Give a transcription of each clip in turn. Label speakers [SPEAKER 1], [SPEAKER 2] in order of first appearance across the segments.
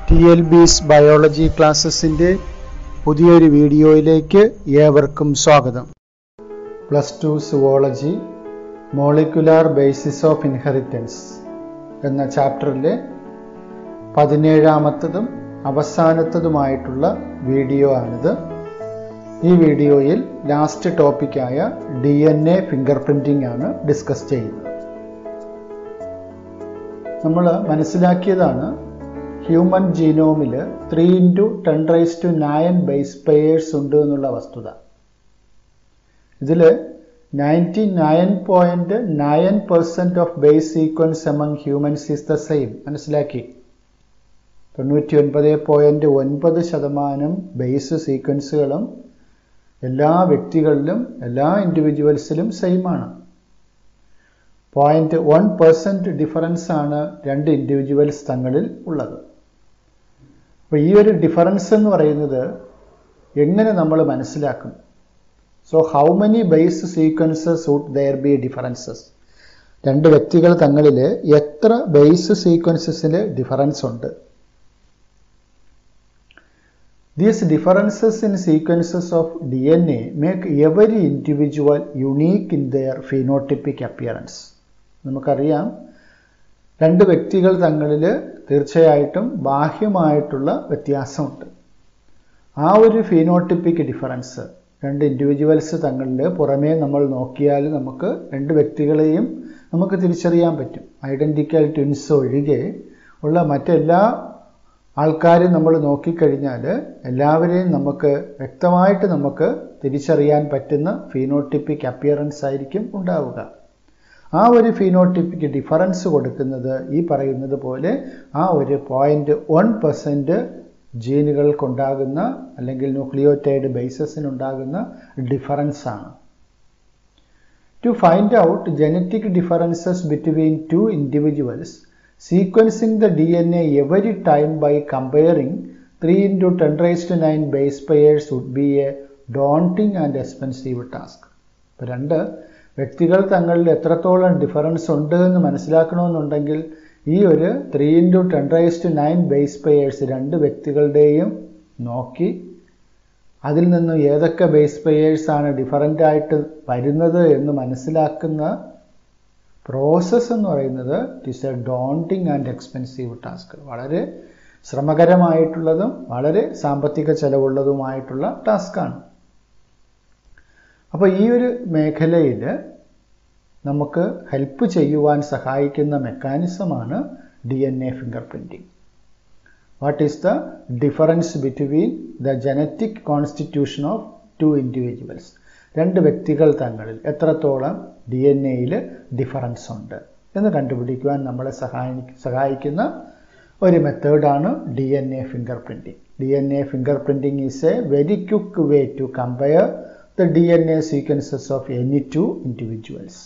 [SPEAKER 1] T L B's biology ക്ലാസ്സസിൻ്റെ പുതിയൊരു വീഡിയോയിലേക്ക് ഏവർക്കും സ്വാഗതം plus two zoology molecular basis of inheritance എന്ന ചാപ്റ്ററിലെ പതിനേഴാമത്തതും അവസാനത്തതുമായിട്ടുള്ള വീഡിയോ ആണിത് ഈ വീഡിയോയിൽ ലാസ്റ്റ് ടോപ്പിക്കായ D N A finger fingerprinting ആണ് ഡിസ്കസ് ചെയ്യുന്നത് നമ്മൾ മനസ്സിലാക്കിയതാണ് ഹ്യൂമൻ ജീനോമിൽ three into ten raise to nine base pairs ഉണ്ട് എന്നുള്ള വസ്തുത ഇതിൽ ninety nine point nine percent of base sequence among humans is the same മനസ്സിലാക്കി തൊണ്ണൂറ്റി ഒൻപത് പോയിൻറ്റ് ഒൻപത് ശതമാനം ബേസ് സീക്വൻസുകളും എല്ലാ വ്യക്തികളിലും എല്ലാ ഇൻഡിവിജ്വൽസിലും സെയിം ആണ് പോയിന്റ് വൺ പെർസെൻറ്റ് ഡിഫറൻസ് ആണ് രണ്ട് ഇൻഡിവിജ്വൽസ് തങ്ങളിൽ ഉള്ളത് അപ്പോൾ ഈ ഒരു ഡിഫറൻസ് എന്ന് പറയുന്നത് എങ്ങനെ നമ്മൾ മനസ്സിലാക്കും so how many base sequences would there be differences രണ്ട് വ്യക്തികൾ തങ്ങളിൽ എത്ര ബേസ് സീക്വൻസസിൽ ഡിഫറൻസ് ഉണ്ട് These differences in sequences of DNA make every individual unique in their phenotypic appearance. നമുക്കറിയാം രണ്ട് വ്യക്തികൾ തങ്ങളിൽ തീർച്ചയായിട്ടും ബാഹ്യമായിട്ടുള്ള വ്യത്യാസമുണ്ട് ആ ഒരു ഫീനോട്ടിപ്പിക് ഡിഫറൻസ് രണ്ട് ഇൻഡിവിജ്വൽസ് തങ്ങളിൽ പുറമേ നമ്മൾ നോക്കിയാൽ നമുക്ക് രണ്ട് വ്യക്തികളെയും നമുക്ക് തിരിച്ചറിയാൻ പറ്റും ഐഡൻറ്റിക്കൽ ട്വിൻസ് ഒഴികെ ഉള്ള മറ്റെല്ലാ ആൾക്കാരും നമ്മൾ നോക്കിക്കഴിഞ്ഞാൽ എല്ലാവരെയും നമുക്ക് വ്യക്തമായിട്ട് നമുക്ക് തിരിച്ചറിയാൻ പറ്റുന്ന ഫീനോട്ടിപ്പിക് അപ്പിയറൻസ് ആയിരിക്കും ഉണ്ടാവുക ആ ഒരു ഫീനോട്ടിപ്പിക് ഡിഫറൻസ് കൊടുക്കുന്നത് ഈ പറയുന്നത് പോലെ ആ ഒരു പോയിന്റ് വൺ പെർസെൻറ്റ് ജീനുകൾക്കുണ്ടാകുന്ന അല്ലെങ്കിൽ ന്യൂക്ലിയോറ്റൈഡ് ബേസസിനുണ്ടാകുന്ന ഡിഫറൻസ് ആണ് to find out genetic differences between two individuals sequencing the DNA every time by comparing 3 into 10 raised to 9 base pairs would be a daunting and expensive task. ഇപ്പോൾ രണ്ട് വ്യക്തികൾ തങ്ങളിൽ എത്രത്തോളം difference ഉണ്ട് എന്ന് മനസ്സിലാക്കണമെന്നുണ്ടെങ്കിൽ ഈ ഒരു three into ten raise to nine base pairs രണ്ട് വ്യക്തികളുടെയും നോക്കി അതിൽ നിന്നും ഏതൊക്കെ ബേസ് പെയേഴ്സ് ആണ് ഡിഫറൻ്റ് ആയിട്ട് വരുന്നത് എന്ന് മനസ്സിലാക്കുന്ന പ്രോസസ്സ് എന്ന് പറയുന്നത് it is a daunting and expensive task വളരെ ശ്രമകരമായിട്ടുള്ളതും വളരെ സാമ്പത്തിക ചെലവുള്ളതുമായിട്ടുള്ള ടാസ്ക്കാണ് അപ്പോൾ ഈ ഒരു മേഖലയിൽ നമുക്ക് ഹെൽപ്പ് ചെയ്യുവാൻ സഹായിക്കുന്ന മെക്കാനിസമാണ് D N A finger fingerprinting what is the difference between the genetic constitution of two individuals രണ്ട് വ്യക്തികൾ തങ്ങളിൽ എത്രത്തോളം ഡി എൻ എയിൽ ഡിഫറൻസ് ഉണ്ട് എന്ന് കണ്ടുപിടിക്കുവാൻ നമ്മളെ സഹായി സഹായിക്കുന്ന ഒരു മെത്തേഡാണ് D N A finger fingerprinting D N A finger printing is a very quick way to compare the D N A sequences of any two individuals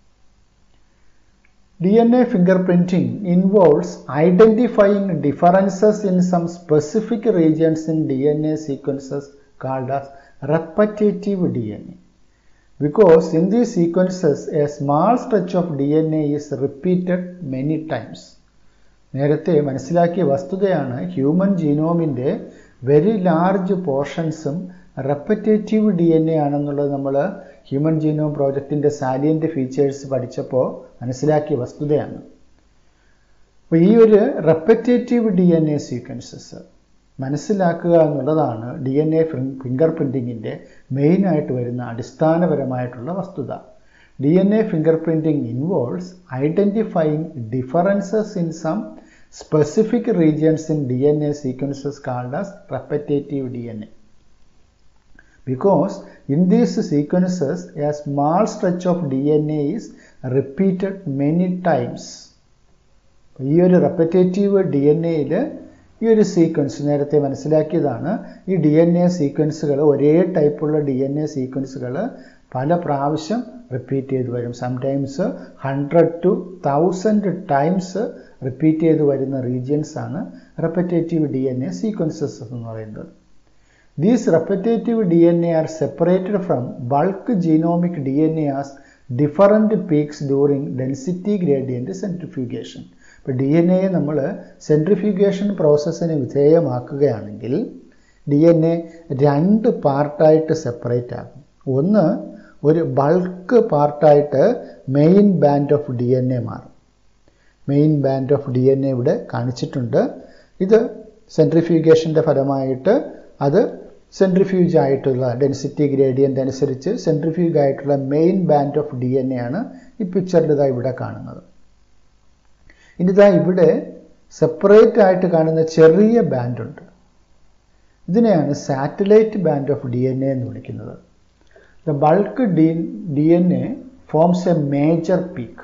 [SPEAKER 1] DNA fingerprinting involves identifying differences in some specific regions in DNA sequences called as repetitive DNA. Because in these sequences, a small stretch of DNA is repeated many times. നേരത്തെ മനസ്സിലാക്കിയ വസ്തുതയാണ് human ജീനോമിൻ്റെ very large പോർഷൻസും repetitive D N A ആണെന്നുള്ളത് നമ്മൾ human genome പ്രോജക്റ്റിൻ്റെ salient features പഠിച്ചപ്പോൾ മനസ്സിലാക്കിയ വസ്തുതയാണ് അപ്പോൾ ഈ ഒരു repetitive D N A sequences മനസ്സിലാക്കുക എന്നുള്ളതാണ് ഡി എൻ എ ഫിംഗർ പ്രിൻറ്റിങ്ങിൻ്റെ മെയിനായിട്ട് വരുന്ന അടിസ്ഥാനപരമായിട്ടുള്ള വസ്തുത D N A finger fingerprinting involves identifying differences in some specific regions in D N A sequences called as repetitive D N A because in these sequences a small stretch of DNA is repeated many times. ഈ ഒരു repetitive D N എയിൽ ഈ ഒരു sequence നേരത്തെ മനസ്സിലാക്കിയതാണ് ഈ D N A സീക്വൻസുകൾ ഒരേ ടൈപ്പുള്ള ഡി എൻ എ സീക്വൻസുകൾ പല പ്രാവശ്യം റിപ്പീറ്റ് ചെയ്ത് വരും sometimes hundred to thousand times repeat ചെയ്ത് വരുന്ന റീജിയൻസ് ആണ് repetitive D N A sequences എന്ന് പറയുന്നത് These repetitive DNA are separated from bulk genomic DNA as different peaks during density gradient centrifugation. ഇപ്പോൾ ഡി എൻ എയെ നമ്മൾ സെൻട്രിഫ്യൂഗേഷൻ പ്രോസസ്സിന് വിധേയമാക്കുകയാണെങ്കിൽ ഡി എൻ എ രണ്ട് പാർട്ടായിട്ട് സെപ്പറേറ്റ് ആകും ഒന്ന് ഒരു ബൾക്ക് പാർട്ടായിട്ട് main band of D N A മാറും main band of D N A ഇവിടെ കാണിച്ചിട്ടുണ്ട് ഇത് സെൻട്രിഫ്യൂഗേഷൻ്റെ ഫലമായിട്ട് അത് സെൻട്രിഫ്യൂജ് ആയിട്ടുള്ള ഡെൻസിറ്റി ഗ്രേഡിയൻ്റ് അനുസരിച്ച് സെൻട്രിഫ്യൂഗ് ആയിട്ടുള്ള main band of D N A ആണ് ഈ പിക്ചറിൽ ഇതാ ഇവിടെ കാണുന്നത് ഇനി ഇതാ ഇവിടെ സെപ്പറേറ്റ് ആയിട്ട് കാണുന്ന ചെറിയ ബാൻഡ് ഉണ്ട് ഇതിനെയാണ് satellite band of D N A എന്ന് വിളിക്കുന്നത് the bulk D D N A forms a major peak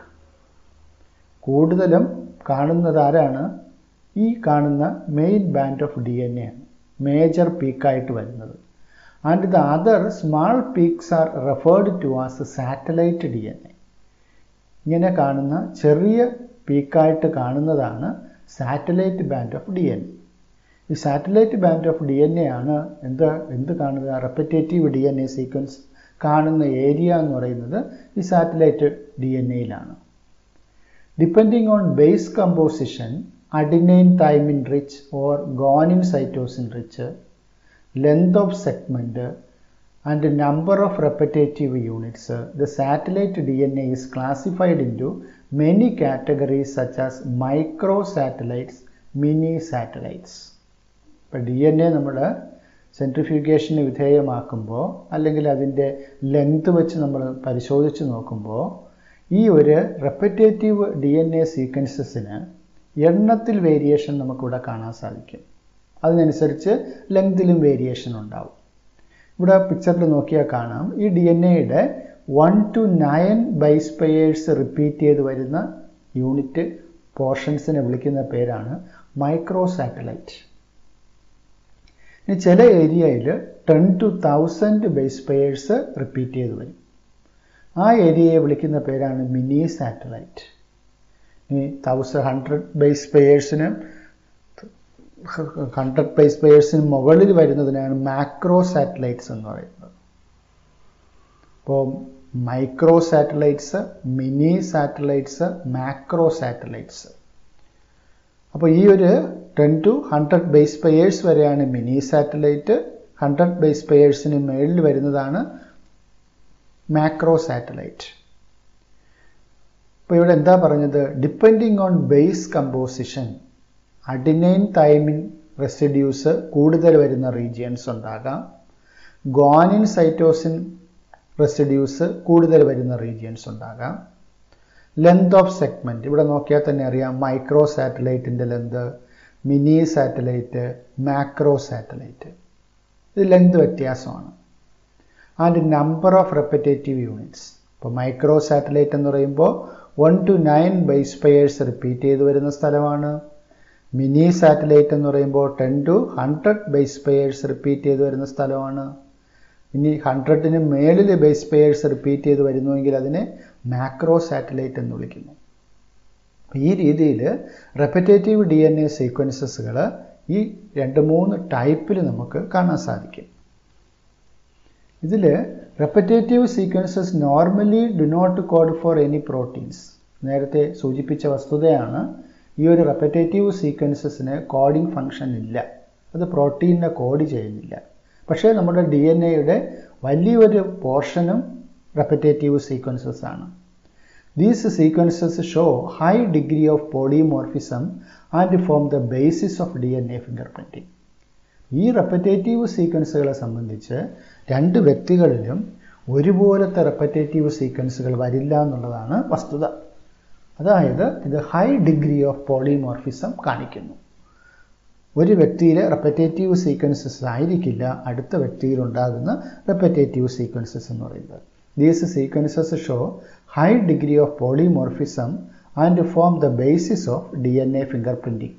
[SPEAKER 1] കൂടുതലും കാണുന്നത് ആരാണ് ഈ കാണുന്ന main band of D N A ആണ് മേജർ പീക്കായിട്ട് വരുന്നത് and the other small peaks are referred to as satellite D N A ഇങ്ങനെ കാണുന്ന ചെറിയ പീക്കായിട്ട് കാണുന്നതാണ് satellite band of D N A ഈ satellite band of D N A ആണ് എന്ത് എന്ത് കാണുന്നത് repetitive D N A sequence കാണുന്ന ഏരിയ എന്ന് പറയുന്നത് ഈ സാറ്റലൈറ്റ് ഡി എൻ എയിലാണ് depending on base composition adenine thymine rich or guanine cytosine rich length of segment and number of repetitive units, the satellite DNA is classified into many categories such as microsatellites, mini satellites. ഇപ്പോൾ D N A നമ്മൾ സെൻട്രിഫ്യൂഗേഷന് വിധേയമാക്കുമ്പോൾ അല്ലെങ്കിൽ അതിൻ്റെ length വെച്ച് നമ്മൾ പരിശോധിച്ച് നോക്കുമ്പോൾ ഈ ഒരു റെപ്പറ്റേറ്റീവ് ഡി എൻ എ സീക്വൻസസിന് എണ്ണത്തിൽ വേരിയേഷൻ നമുക്കിവിടെ കാണാൻ സാധിക്കും അതിനനുസരിച്ച് ലെങ്തിലും വേരിയേഷൻ ഉണ്ടാവും ഇവിടെ പിക്ചറിൽ നോക്കിയാൽ കാണാം ഈ ഡി എൻ എയുടെ one to nine base pairs repeat ചെയ്ത് വരുന്ന യൂണിറ്റ് പോർഷൻസിനെ വിളിക്കുന്ന പേരാണ് മൈക്രോ സാറ്റലൈറ്റ് ഇനി ചില ഏരിയയിൽ ten to thousand base pairs repeat ചെയ്ത് വരും ആ ഏരിയയെ വിളിക്കുന്ന പേരാണ് മിനി സാറ്റലൈറ്റ് ഇനി തൗസൻഡ് ഹൺഡ്രഡ് ബേസ് പെയേഴ്സിന് ഹൺഡ്രഡ് ബേസ് പെയേഴ്സിന് മുകളിൽ വരുന്നതിനാണ് മാക്രോ സാറ്റലൈറ്റ്സ് എന്ന് പറയുന്നത് അപ്പോൾ micro satellites mini satellites macro satellites അപ്പോൾ ഈ ഒരു ten to hundred base pairs വരെയാണ് മിനി സാറ്റലൈറ്റ് ഹൺഡ്രഡ് ബേസ് പെയേഴ്സിന് മേളിൽ വരുന്നതാണ് മാക്രോ സാറ്റലൈറ്റ് അപ്പോൾ ഇവിടെ എന്താ പറഞ്ഞത് depending on base composition adenine thymine residues കൂടുതൽ വരുന്ന റീജിയൻസ് ഉണ്ടാകാം ഗോനിൻ സൈറ്റോസിൻ റെസിഡ്യൂസ് കൂടുതൽ വരുന്ന റീജിയൻസ് ഉണ്ടാകാം ലെങ്ത് ഓഫ് സെഗ്മെൻറ്റ് ഇവിടെ നോക്കിയാൽ തന്നെ അറിയാം മൈക്രോ സാറ്റലൈറ്റിൻ്റെ length mini satellite macro satellite ഇത് ലെങ്ത് വ്യത്യാസമാണ് and number of repetitive units ഇപ്പോൾ മൈക്രോ സാറ്റലൈറ്റ് എന്ന് പറയുമ്പോൾ one to nine base pairs repeat ചെയ്ത് വരുന്ന സ്ഥലമാണ് മിനി സാറ്റലൈറ്റ് എന്ന് പറയുമ്പോൾ ten to hundred base pairs repeat ചെയ്ത് വരുന്ന സ്ഥലമാണ് ഇനി ഹൺഡ്രഡിന് മേളിൽ ബേസ് പെയേഴ്സ് റിപ്പീറ്റ് ചെയ്ത് വരുന്നുവെങ്കിൽ അതിനെ മാക്രോ സാറ്റലൈറ്റ് എന്ന് വിളിക്കുന്നു ഈ രീതിയിൽ റെപ്പറ്റേറ്റീവ് ഡി എൻ എ സീക്വൻസസുകൾ ഈ രണ്ട് മൂന്ന് ടൈപ്പിൽ നമുക്ക് കാണാൻ സാധിക്കും ഇതിൽ repetitive sequences normally do not code for any proteins നേരത്തെ സൂചിപ്പിച്ച വസ്തുതയാണ് ഈ ഒരു റെപ്പറ്റേറ്റീവ് സീക്വൻസസിന് കോഡിംഗ് ഫംഗ്ഷൻ ഇല്ല അത് പ്രോട്ടീനിനെ കോഡ് ചെയ്യുന്നില്ല പക്ഷേ നമ്മുടെ ഡി എൻ എയുടെ വലിയൊരു പോർഷനും റെപ്പറ്റേറ്റീവ് സീക്വൻസസ് ആണ് these sequences show high degree of polymorphism and form the basis of D N A finger fingerprinting ഈ റെപ്പറ്റേറ്റീവ് സീക്വൻസുകളെ സംബന്ധിച്ച് രണ്ട് വ്യക്തികളിലും ഒരുപോലത്തെ റെപ്പറ്റേറ്റീവ് സീക്വൻസുകൾ വരില്ല എന്നുള്ളതാണ് വസ്തുത അതായത് ഇത് ഹൈ ഡിഗ്രി ഓഫ് പോളിമോർഫിസം കാണിക്കുന്നു ഒരു വ്യക്തിയിലെ റെപ്പറ്റേറ്റീവ് സീക്വൻസസ് ആയിരിക്കില്ല അടുത്ത വ്യക്തിയിൽ ഉണ്ടാകുന്ന റെപ്പറ്റേറ്റീവ് സീക്വൻസസ് എന്ന് പറയുന്നത് these sequences show high degree of polymorphism and form the basis of D N A finger fingerprinting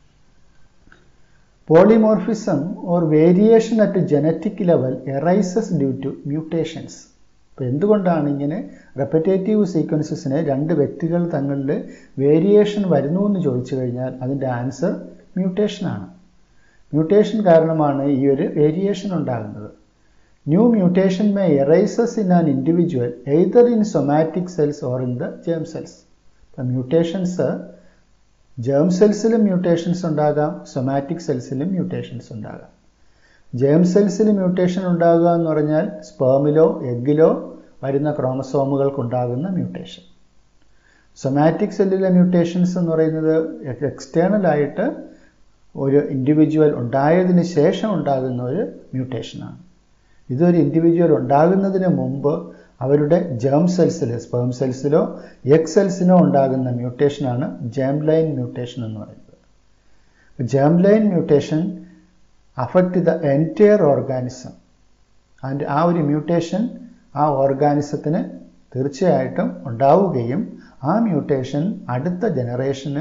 [SPEAKER 1] polymorphism or variation at genetic level arises due to mutations അപ്പോൾ എന്തുകൊണ്ടാണ് ഇങ്ങനെ repetitive സീക്വൻസസിന് രണ്ട് വ്യക്തികൾ തങ്ങളിൽ വേരിയേഷൻ വരുന്നു എന്ന് ചോദിച്ചു കഴിഞ്ഞാൽ അതിൻ്റെ ആൻസർ മ്യൂട്ടേഷനാണ് മ്യൂട്ടേഷൻ കാരണമാണ് ഈ ഒരു വേരിയേഷൻ ഉണ്ടാകുന്നത് new mutation may arises in an individual either in somatic cells or in the germ cells ഇപ്പം മ്യൂട്ടേഷൻസ് ജേം സെൽസിലും മ്യൂട്ടേഷൻസ് ഉണ്ടാകാം സൊമാറ്റിക് സെൽസിലും മ്യൂട്ടേഷൻസ് ഉണ്ടാകാം ജേം സെൽസിൽ മ്യൂട്ടേഷൻ ഉണ്ടാകുക എന്ന് പറഞ്ഞാൽ സ്പേമിലോ എഗ്ഗിലോ വരുന്ന ക്രോമസോമുകൾക്കുണ്ടാകുന്ന മ്യൂട്ടേഷൻ സൊമാറ്റിക് സെല്ലിലെ മ്യൂട്ടേഷൻസ് എന്ന് പറയുന്നത് എക്സ്റ്റേണലായിട്ട് ഒരു ഇൻഡിവിജ്വൽ ഉണ്ടായതിന് ശേഷം ഉണ്ടാകുന്ന ഒരു മ്യൂട്ടേഷനാണ് ഇതൊരു ഇൻഡിവിജ്വൽ ഉണ്ടാകുന്നതിന് മുമ്പ് അവരുടെ ജേം സെൽസിൽ സ്പേം സെൽസിലോ എഗ് സെൽസിനോ ഉണ്ടാകുന്ന മ്യൂട്ടേഷനാണ് ജേം ലൈൻ മ്യൂട്ടേഷൻ എന്ന് പറയുന്നത് germ line mutation affect the entire organism and ആ ഒരു മ്യൂട്ടേഷൻ ആ ഓർഗാനിസത്തിന് തീർച്ചയായിട്ടും ഉണ്ടാവുകയും ആ മ്യൂട്ടേഷൻ അടുത്ത ജനറേഷന്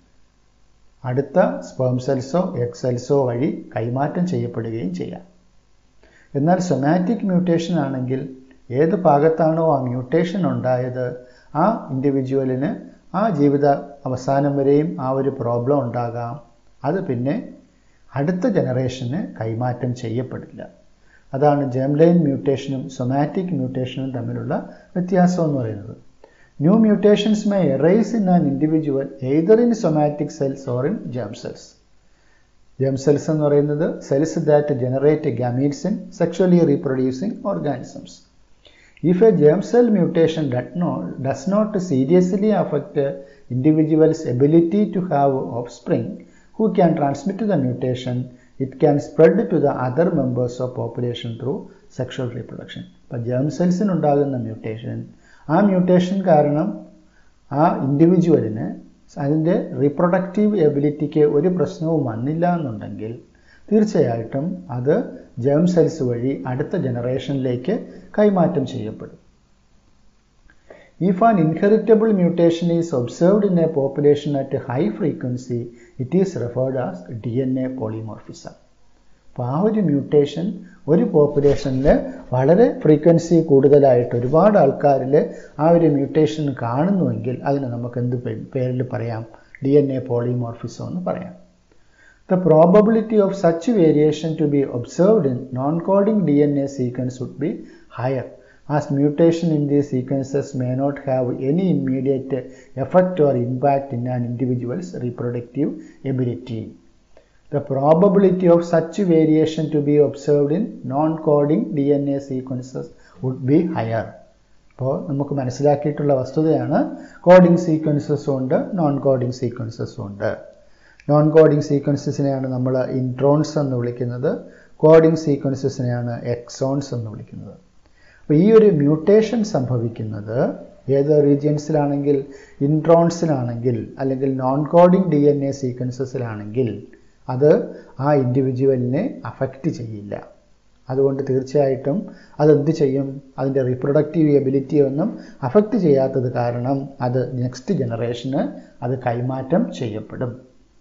[SPEAKER 1] അടുത്ത സ്പേം സെൽസോ എഗ് സെൽസോ വഴി കൈമാറ്റം ചെയ്യപ്പെടുകയും ചെയ്യാം എന്നാൽ സൊമാറ്റിക് മ്യൂട്ടേഷൻ ആണെങ്കിൽ ഏത് ഭാഗത്താണോ ആ മ്യൂട്ടേഷൻ ഉണ്ടായത് ആ ഇൻഡിവിജ്വലിന് ആ ജീവിത അവസാനം വരെയും ആ ഒരു പ്രോബ്ലം ഉണ്ടാകാം അത് പിന്നെ അടുത്ത ജനറേഷന് കൈമാറ്റം ചെയ്യപ്പെടില്ല അതാണ് ജെംലൈൻ മ്യൂട്ടേഷനും സൊമാറ്റിക് മ്യൂട്ടേഷനും തമ്മിലുള്ള വ്യത്യാസം എന്ന് പറയുന്നത് new mutations may arise in an individual either in somatic cells or in germ cells germ cells എന്ന് പറയുന്നത് cells that generate gametes in sexually reproducing organisms if a germ cell mutation does not, does not seriously affect a individual's ability to have offspring who can transmit the mutation, it can spread to the other members of population through sexual reproduction. അപ്പോൾ germ സെൽസിനുണ്ടാകുന്ന mutation ആ mutation കാരണം ആ ഇൻഡിവിജ്വലിന് അതിൻ്റെ reproductive എബിലിറ്റിക്ക് ഒരു പ്രശ്നവും വന്നില്ല എന്നുണ്ടെങ്കിൽ തീർച്ചയായിട്ടും അത് ജേം സെൽസ് വഴി അടുത്ത ജനറേഷനിലേക്ക് കൈമാറ്റം ചെയ്യപ്പെടും if an inheritable mutation is observed in a population at high frequency it is referred as D N A polymorphism അപ്പോൾ ആ ഒരു മ്യൂട്ടേഷൻ ഒരു പോപ്പുലേഷനിൽ വളരെ ഫ്രീക്വൻസി കൂടുതലായിട്ട് ഒരുപാട് ആൾക്കാരിൽ ആ ഒരു മ്യൂട്ടേഷൻ കാണുന്നുവെങ്കിൽ അതിന് നമുക്ക് എന്ത് പേരിൽ പറയാം ഡി എൻ എ പോളിമോർഫിസം എന്ന് പറയാം The probability of such variation to be observed in non-coding DNA sequence would be higher as mutation in these sequences may not have any immediate effect or impact in an individual's reproductive ability. The probability of such variation to be observed in non-coding DNA sequences would be higher. അപ്പോൾ നമുക്ക് മനസ്സിലാക്കിയിട്ടുള്ള വസ്തുതയാണ് coding സീക്വൻസസും ഉണ്ട് non coding സീക്വൻസസും ഉണ്ട് non coding സീക്വൻസസിനെയാണ് നമ്മൾ introns എന്ന് വിളിക്കുന്നത് coding സീക്വൻസസിനെയാണ് exons എന്ന് വിളിക്കുന്നത് അപ്പോൾ ഈ ഒരു മ്യൂട്ടേഷൻ സംഭവിക്കുന്നത് ഏത് റീജിയൻസിലാണെങ്കിൽ ഇൻട്രോൺസിലാണെങ്കിൽ അല്ലെങ്കിൽ non coding D N A സീക്വൻസസിലാണെങ്കിൽ അത് ആ ഇൻഡിവിജ്വലിനെ അഫക്റ്റ് ചെയ്യില്ല അതുകൊണ്ട് തീർച്ചയായിട്ടും അതെന്ത് ചെയ്യും അതിൻ്റെ റീപ്രൊഡക്റ്റീവ് എബിലിറ്റി ഒന്നും അഫക്റ്റ് ചെയ്യാത്തത് കാരണം അത് നെക്സ്റ്റ് ജനറേഷന് അത് കൈമാറ്റം ചെയ്യപ്പെടും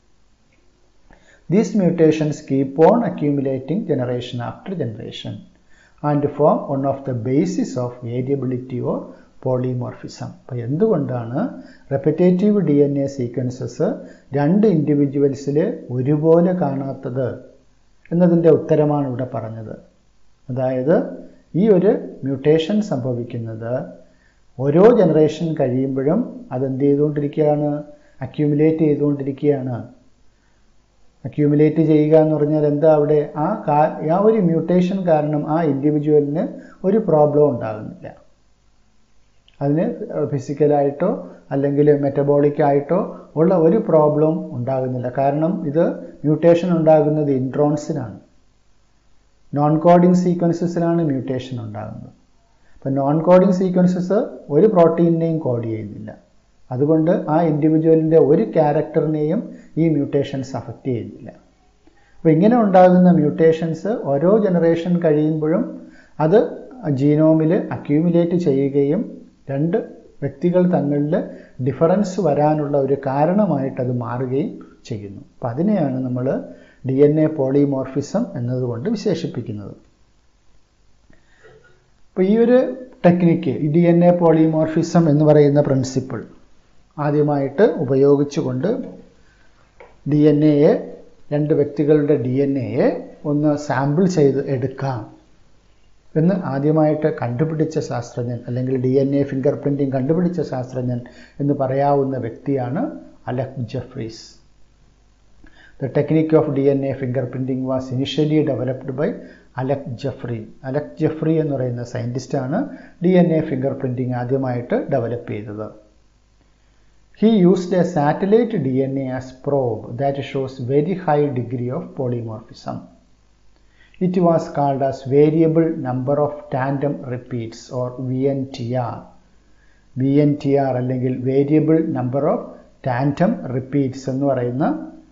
[SPEAKER 1] These mutations keep on accumulating generation after generation and form one of the basis of variability or polymorphism അപ്പോൾ എന്തുകൊണ്ടാണ് repetitive D N A sequences രണ്ട് ഇൻഡിവിജ്വൽസിൽ ഒരുപോലെ കാണാത്തത് എന്നതിൻ്റെ ഉത്തരമാണ് ഇവിടെ പറഞ്ഞത് അതായത് ഈ ഒരു മ്യൂട്ടേഷൻ സംഭവിക്കുന്നത് ഓരോ ജനറേഷൻ കഴിയുമ്പോഴും അതെന്ത് ചെയ്തുകൊണ്ടിരിക്കുകയാണ് അക്യൂമുലേറ്റ് ചെയ്തുകൊണ്ടിരിക്കുകയാണ് അക്യൂമുലേറ്റ് ചെയ്യുക എന്ന് പറഞ്ഞാൽ എന്താ അവിടെ ആ ആ ഒരു മ്യൂട്ടേഷൻ കാരണം ആ ഇൻഡിവിജ്വലിന് ഒരു പ്രോബ്ലം ഉണ്ടാകുന്നില്ല അതിന് ഫിസിക്കലായിട്ടോ അല്ലെങ്കിൽ മെറ്റബോളിക് ആയിട്ടോ ഉള്ള ഒരു പ്രോബ്ലം ഉണ്ടാകുന്നില്ല കാരണം ഇത് മ്യൂട്ടേഷൻ ഉണ്ടാകുന്നത് ഇൻട്രോൺസിനാണ് നോൺ കോഡിംഗ് സീക്വൻസസിലാണ് മ്യൂട്ടേഷൻ ഉണ്ടാകുന്നത് അപ്പം നോൺ കോഡിംഗ് സീക്വൻസസ് ഒരു പ്രോട്ടീനിനെയും കോഡ് ചെയ്യുന്നില്ല അതുകൊണ്ട് ആ ഇൻഡിവിജ്വലിൻ്റെ ഒരു ക്യാരക്ടറിനെയും ഈ മ്യൂട്ടേഷൻസ് അഫക്റ്റ് ചെയ്യുന്നില്ല അപ്പോൾ ഇങ്ങനെ ഉണ്ടാകുന്ന മ്യൂട്ടേഷൻസ് ഓരോ ജനറേഷൻ കഴിയുമ്പോഴും അത് ജീനോമിൽ അക്യൂമുലേറ്റ് ചെയ്യുകയും രണ്ട് വ്യക്തികൾ തങ്ങളിൽ ഡിഫറൻസ് വരാനുള്ള ഒരു കാരണമായിട്ട് അത് മാറുകയും ചെയ്യുന്നു അപ്പം അതിനെയാണ് നമ്മൾ ഡി എൻ എ പോളിമോർഫിസം എന്നതുകൊണ്ട് വിശേഷിപ്പിക്കുന്നത് അപ്പോൾ ഈ ഒരു technique D N A polymorphism എന്ന് പറയുന്ന പ്രിൻസിപ്പിൾ ആദ്യമായിട്ട് ഉപയോഗിച്ചുകൊണ്ട് ഡി എൻ എയെ രണ്ട് വ്യക്തികളുടെ ഡി എൻ എയെ ഒന്ന് സാമ്പിൾ ചെയ്ത് എടുക്കാം എന്ന് ആദ്യമായിട്ട് കണ്ടുപിടിച്ച ശാസ്ത്രജ്ഞൻ അല്ലെങ്കിൽ D N A finger fingerprinting കണ്ടുപിടിച്ച ശാസ്ത്രജ്ഞൻ എന്ന് പറയാവുന്ന വ്യക്തിയാണ് Alec Jeffreys. The technique of DNA fingerprinting was initially developed by Alec Jeffrey Alec Jeffrey എന്ന് പറയുന്ന സയൻറ്റിസ്റ്റാണ് D N A finger printing ആദ്യമായിട്ട് ഡെവലപ്പ് ചെയ്തത് he used a satellite D N A as probe that shows very high degree of polymorphism it was called as variable number of tandem repeats or V N T R V N T R അല്ലെങ്കിൽ variable number of tandem repeats എന്ന് പറയുന്ന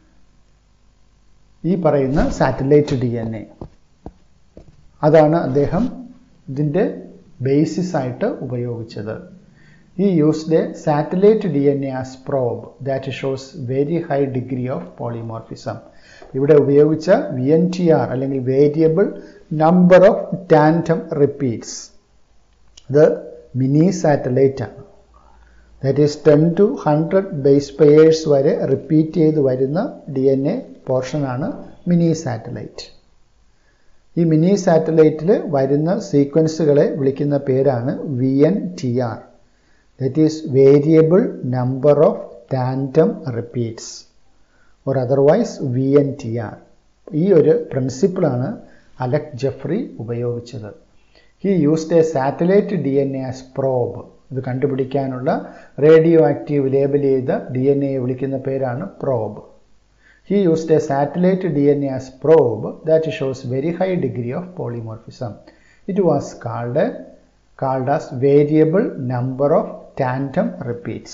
[SPEAKER 1] ഈ പറയുന്ന satellite D N A അതാണ് അദ്ദേഹം ഇതിൻ്റെ basis ആയിട്ട് ഉപയോഗിച്ചത് he used a satellite D N A as probe that shows very high degree of polymorphism ഇവിടെ ഉപയോഗിച്ച വി എൻ ടി ആർ അല്ലെങ്കിൽ variable number of tandem repeats ഇത് മിനി സാറ്റലൈറ്റ് ആണ് that is ten to hundred base pairs വരെ repeat ചെയ്ത് വരുന്ന D N A പോർഷനാണ് mini satellite ഈ മിനി സാറ്റലൈറ്റിൽ വരുന്ന സീക്വൻസുകളെ വിളിക്കുന്ന പേരാണ് V N T R that is variable number of tandem repeats or otherwise V N T R ഈ ഒരു പ്രിൻസിപ്പിളാണ് അലക് ജഫ്രി ഉപയോഗിച്ചത് he used a satellite D N A as probe ഇത് കണ്ടുപിടിക്കാനുള്ള റേഡിയോ ആക്റ്റീവ് ലേബൽ ചെയ്ത D N A വിളിക്കുന്ന പേരാണ് probe he used a satellite DNA as probe that shows very high degree of polymorphism. It was called, called as variable number of tandem repeats.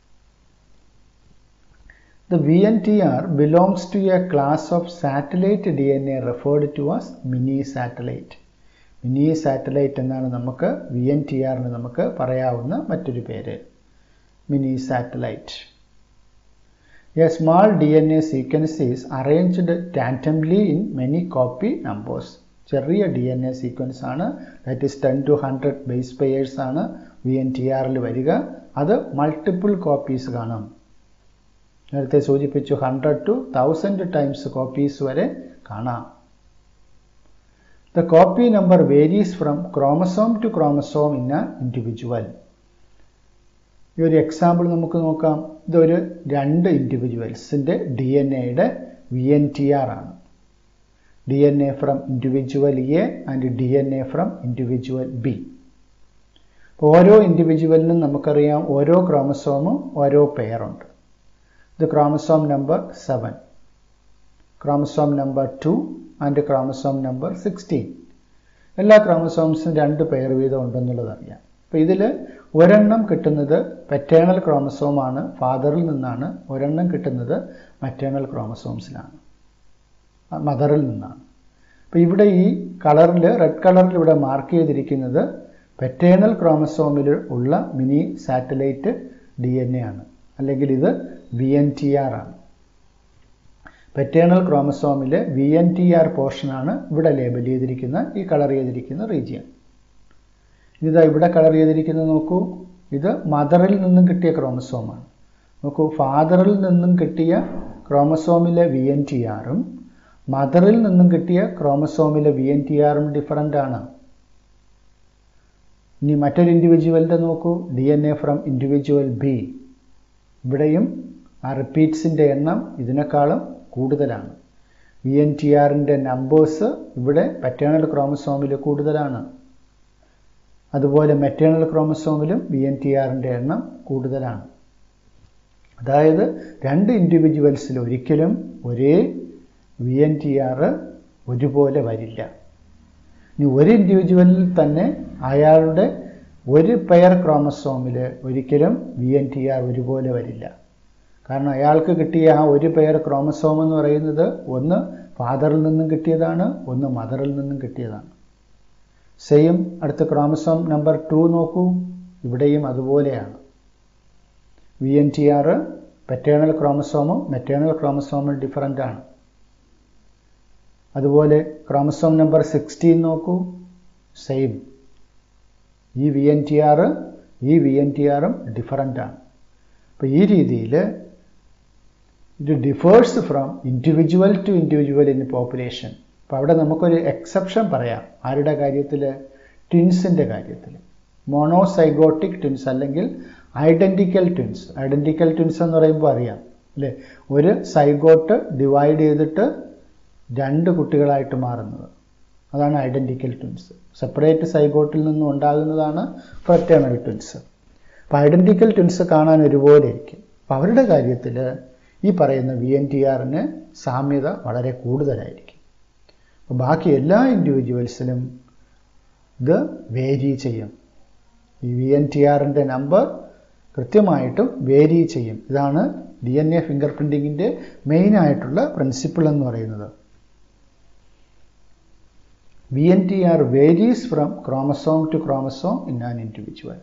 [SPEAKER 1] The VNTR belongs to a class of satellite DNA referred to as mini satellite. Mini satellite എന്നാണ് നമുക്ക് V N T ആറിന് നമുക്ക് പറയാവുന്ന മറ്റൊരു പേര് mini satellite A small DNA sequence is arranged tandemly in many copy numbers. ചെറിയ D N A sequence ആണ് that is ten to hundred base pairs ആണ് വി എൻ ടി ആറിൽ വരിക അത് മൾട്ടിപ്പിൾ കോപ്പീസ് കാണാം നേരത്തെ സൂചിപ്പിച്ചു hundred to thousand times copies വരെ കാണാം the copy number varies from chromosome to chromosome in a individual ഈ ഒരു എക്സാമ്പിൾ നമുക്ക് നോക്കാം ഇതൊരു രണ്ട് ഇൻഡിവിജ്വൽസിൻ്റെ ഡി എൻ എയുടെ വി എൻ ടി ആർ ആണ് D N A from individual A and D N A from individual B ഓരോ ഇൻഡിവിജ്വലിനും നമുക്കറിയാം ഓരോ ക്രോമസോമും ഓരോ പെയറുണ്ട് ഇത് chromosome number seven chromosome number two and chromosome number sixteen എല്ലാ ക്രോമസോംസും രണ്ട് പെയർ വീതം ഉണ്ടെന്നുള്ളത് അറിയാം അപ്പോൾ ഇതിൽ ഒരെണ്ണം കിട്ടുന്നത് പെറ്റേണൽ ക്രോമസോമാണ് ഫാദറിൽ നിന്നാണ് ഒരെണ്ണം കിട്ടുന്നത് മറ്റേണൽ ക്രോമസോംസിലാണ് മദറിൽ നിന്നാണ് അപ്പോൾ ഇവിടെ ഈ കളറിൽ റെഡ് കളറിൽ ഇവിടെ മാർക്ക് ചെയ്തിരിക്കുന്നത് പെറ്റേണൽ ക്രോമസോമിൽ ഉള്ള mini satellite D N A ആണ് അല്ലെങ്കിൽ ഇത് വി എൻ ടി ആർ ആണ് പെറ്റേണൽ ക്രോമസോമിലെ വി എൻ ടി ആർ പോർഷനാണ് ഇവിടെ ലേബൽ ചെയ്തിരിക്കുന്ന ഈ കളർ ചെയ്തിരിക്കുന്ന റീജിയൻ ഇതാ ഇവിടെ കളർ ചെയ്തിരിക്കുന്നത് നോക്കൂ ഇത് മദറിൽ നിന്നും കിട്ടിയ ക്രോമസോമാണ് നോക്കൂ ഫാദറിൽ നിന്നും കിട്ടിയ ക്രോമസോമിലെ വി എൻ ടി ആറും മദറിൽ നിന്നും കിട്ടിയ ക്രോമസോമിലെ വി എൻ ടി ആറും ഡിഫറൻ്റ് ആണ് ഇനി മറ്റൊരു ഇൻഡിവിജ്വലിൻ്റെ നോക്കൂ D N A from individual B ഇവിടെയും ആ റിപ്പീറ്റ്സിൻ്റെ എണ്ണം ഇതിനേക്കാളും കൂടുതലാണ് വി എൻ ടി ആറിൻ്റെ നമ്പേഴ്സ് ഇവിടെ പറ്റേണൽ ക്രോമസോമിൽ കൂടുതലാണ് അതുപോലെ മെറ്റേണൽ ക്രോമസോമിലും വി എൻ ടി ആറിൻ്റെ എണ്ണം കൂടുതലാണ് അതായത് രണ്ട് ഇൻഡിവിജ്വൽസിൽ ഒരിക്കലും ഒരേ വി എൻ ടി ആർ ഒരുപോലെ വരില്ല ഇനി ഒരു ഇൻഡിവിജ്വലിൽ തന്നെ അയാളുടെ ഒരു പെയർ ക്രോമസോമിൽ ഒരിക്കലും വി എൻ ടി ആർ ഒരുപോലെ വരില്ല കാരണം അയാൾക്ക് കിട്ടിയ ആ ഒരു പെയർ ക്രോമസോം എന്ന് പറയുന്നത് ഒന്ന് ഫാദറിൽ നിന്നും കിട്ടിയതാണ് ഒന്ന് മദറിൽ നിന്നും കിട്ടിയതാണ് സെയിം അടുത്ത ക്രോമസോം നമ്പർ ടു നോക്കൂ ഇവിടെയും അതുപോലെയാണ് V N T R paternal ക്രോമസോമും മെറ്റേണൽ ക്രോമസോമും ഡിഫറൻ്റ് ആണ് അതുപോലെ ക്രോമസോം നമ്പർ സിക്സ്റ്റീൻ നോക്കൂ സെയിം ഈ വി എൻ ടി ആർ ഈ വി എൻ ടി ആറും ഡിഫറൻ്റ് ആണ് അപ്പോൾ ഈ രീതിയിൽ ഇത് differs from individual to individual in population അപ്പോൾ അവിടെ നമുക്കൊരു എക്സെപ്ഷൻ പറയാം ആരുടെ കാര്യത്തിൽ ട്വിൻസിൻ്റെ കാര്യത്തിൽ മോണോസൈഗോട്ടിക് ട്വിൻസ് അല്ലെങ്കിൽ ഐഡൻറ്റിക്കൽ ട്വിൻസ് ഐഡൻറ്റിക്കൽ ട്വിൻസ് എന്ന് പറയുമ്പോൾ അറിയാം അല്ലേ ഒരു സൈഗോട്ട് ഡിവൈഡ് ചെയ്തിട്ട് രണ്ട് കുട്ടികളായിട്ട് മാറുന്നത് അതാണ് ഐഡൻറ്റിക്കൽ ട്വിൻസ് സെപ്പറേറ്റ് സൈഗോട്ടിൽ നിന്നും ഉണ്ടാകുന്നതാണ് ഫ്രറ്റേണൽ ട്വിൻസ് അപ്പോൾ ഐഡൻറ്റിക്കൽ ട്വിൻസ് കാണാൻ ഒരുപോലെ ഇരിക്കും അപ്പോൾ അവരുടെ കാര്യത്തിൽ ഈ പറയുന്ന വി എൻ ടി ആറിന് സാമ്യത വളരെ കൂടുതലായിരിക്കും അപ്പോൾ ബാക്കി എല്ലാ ഇൻഡിവിജ്വൽസിലും ഇത് വേരി ചെയ്യും ഈ വി എൻ ടി ആറിൻ്റെ നമ്പർ കൃത്യമായിട്ടും വേരി ചെയ്യും ഇതാണ് ഡി എൻ എ ഫിംഗർ പ്രിൻറ്റിങ്ങിൻ്റെ മെയിനായിട്ടുള്ള പ്രിൻസിപ്പിൾ എന്ന് പറയുന്നത് V N T R varies from chromosome to chromosome in an individual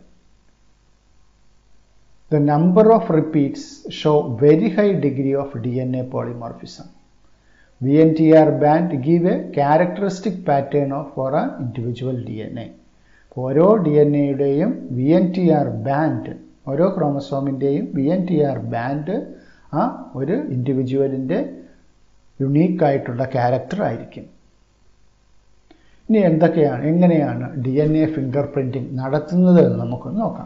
[SPEAKER 1] The number of repeats show very high degree of DNA polymorphism. VNTR band give a characteristic pattern of for an individual DNA. ഓരോ D N എയുടെയും V N T R band ഓരോ ക്രോമസോമിൻ്റെയും V N T R band ആ ഒരു ഇൻഡിവിജ്വലിൻ്റെ യുണീക്കായിട്ടുള്ള character ആയിരിക്കും ഇനി എന്തൊക്കെയാണ് എങ്ങനെയാണ് D N A finger printing നടത്തുന്നത് എന്ന് നമുക്കൊന്ന് നോക്കാം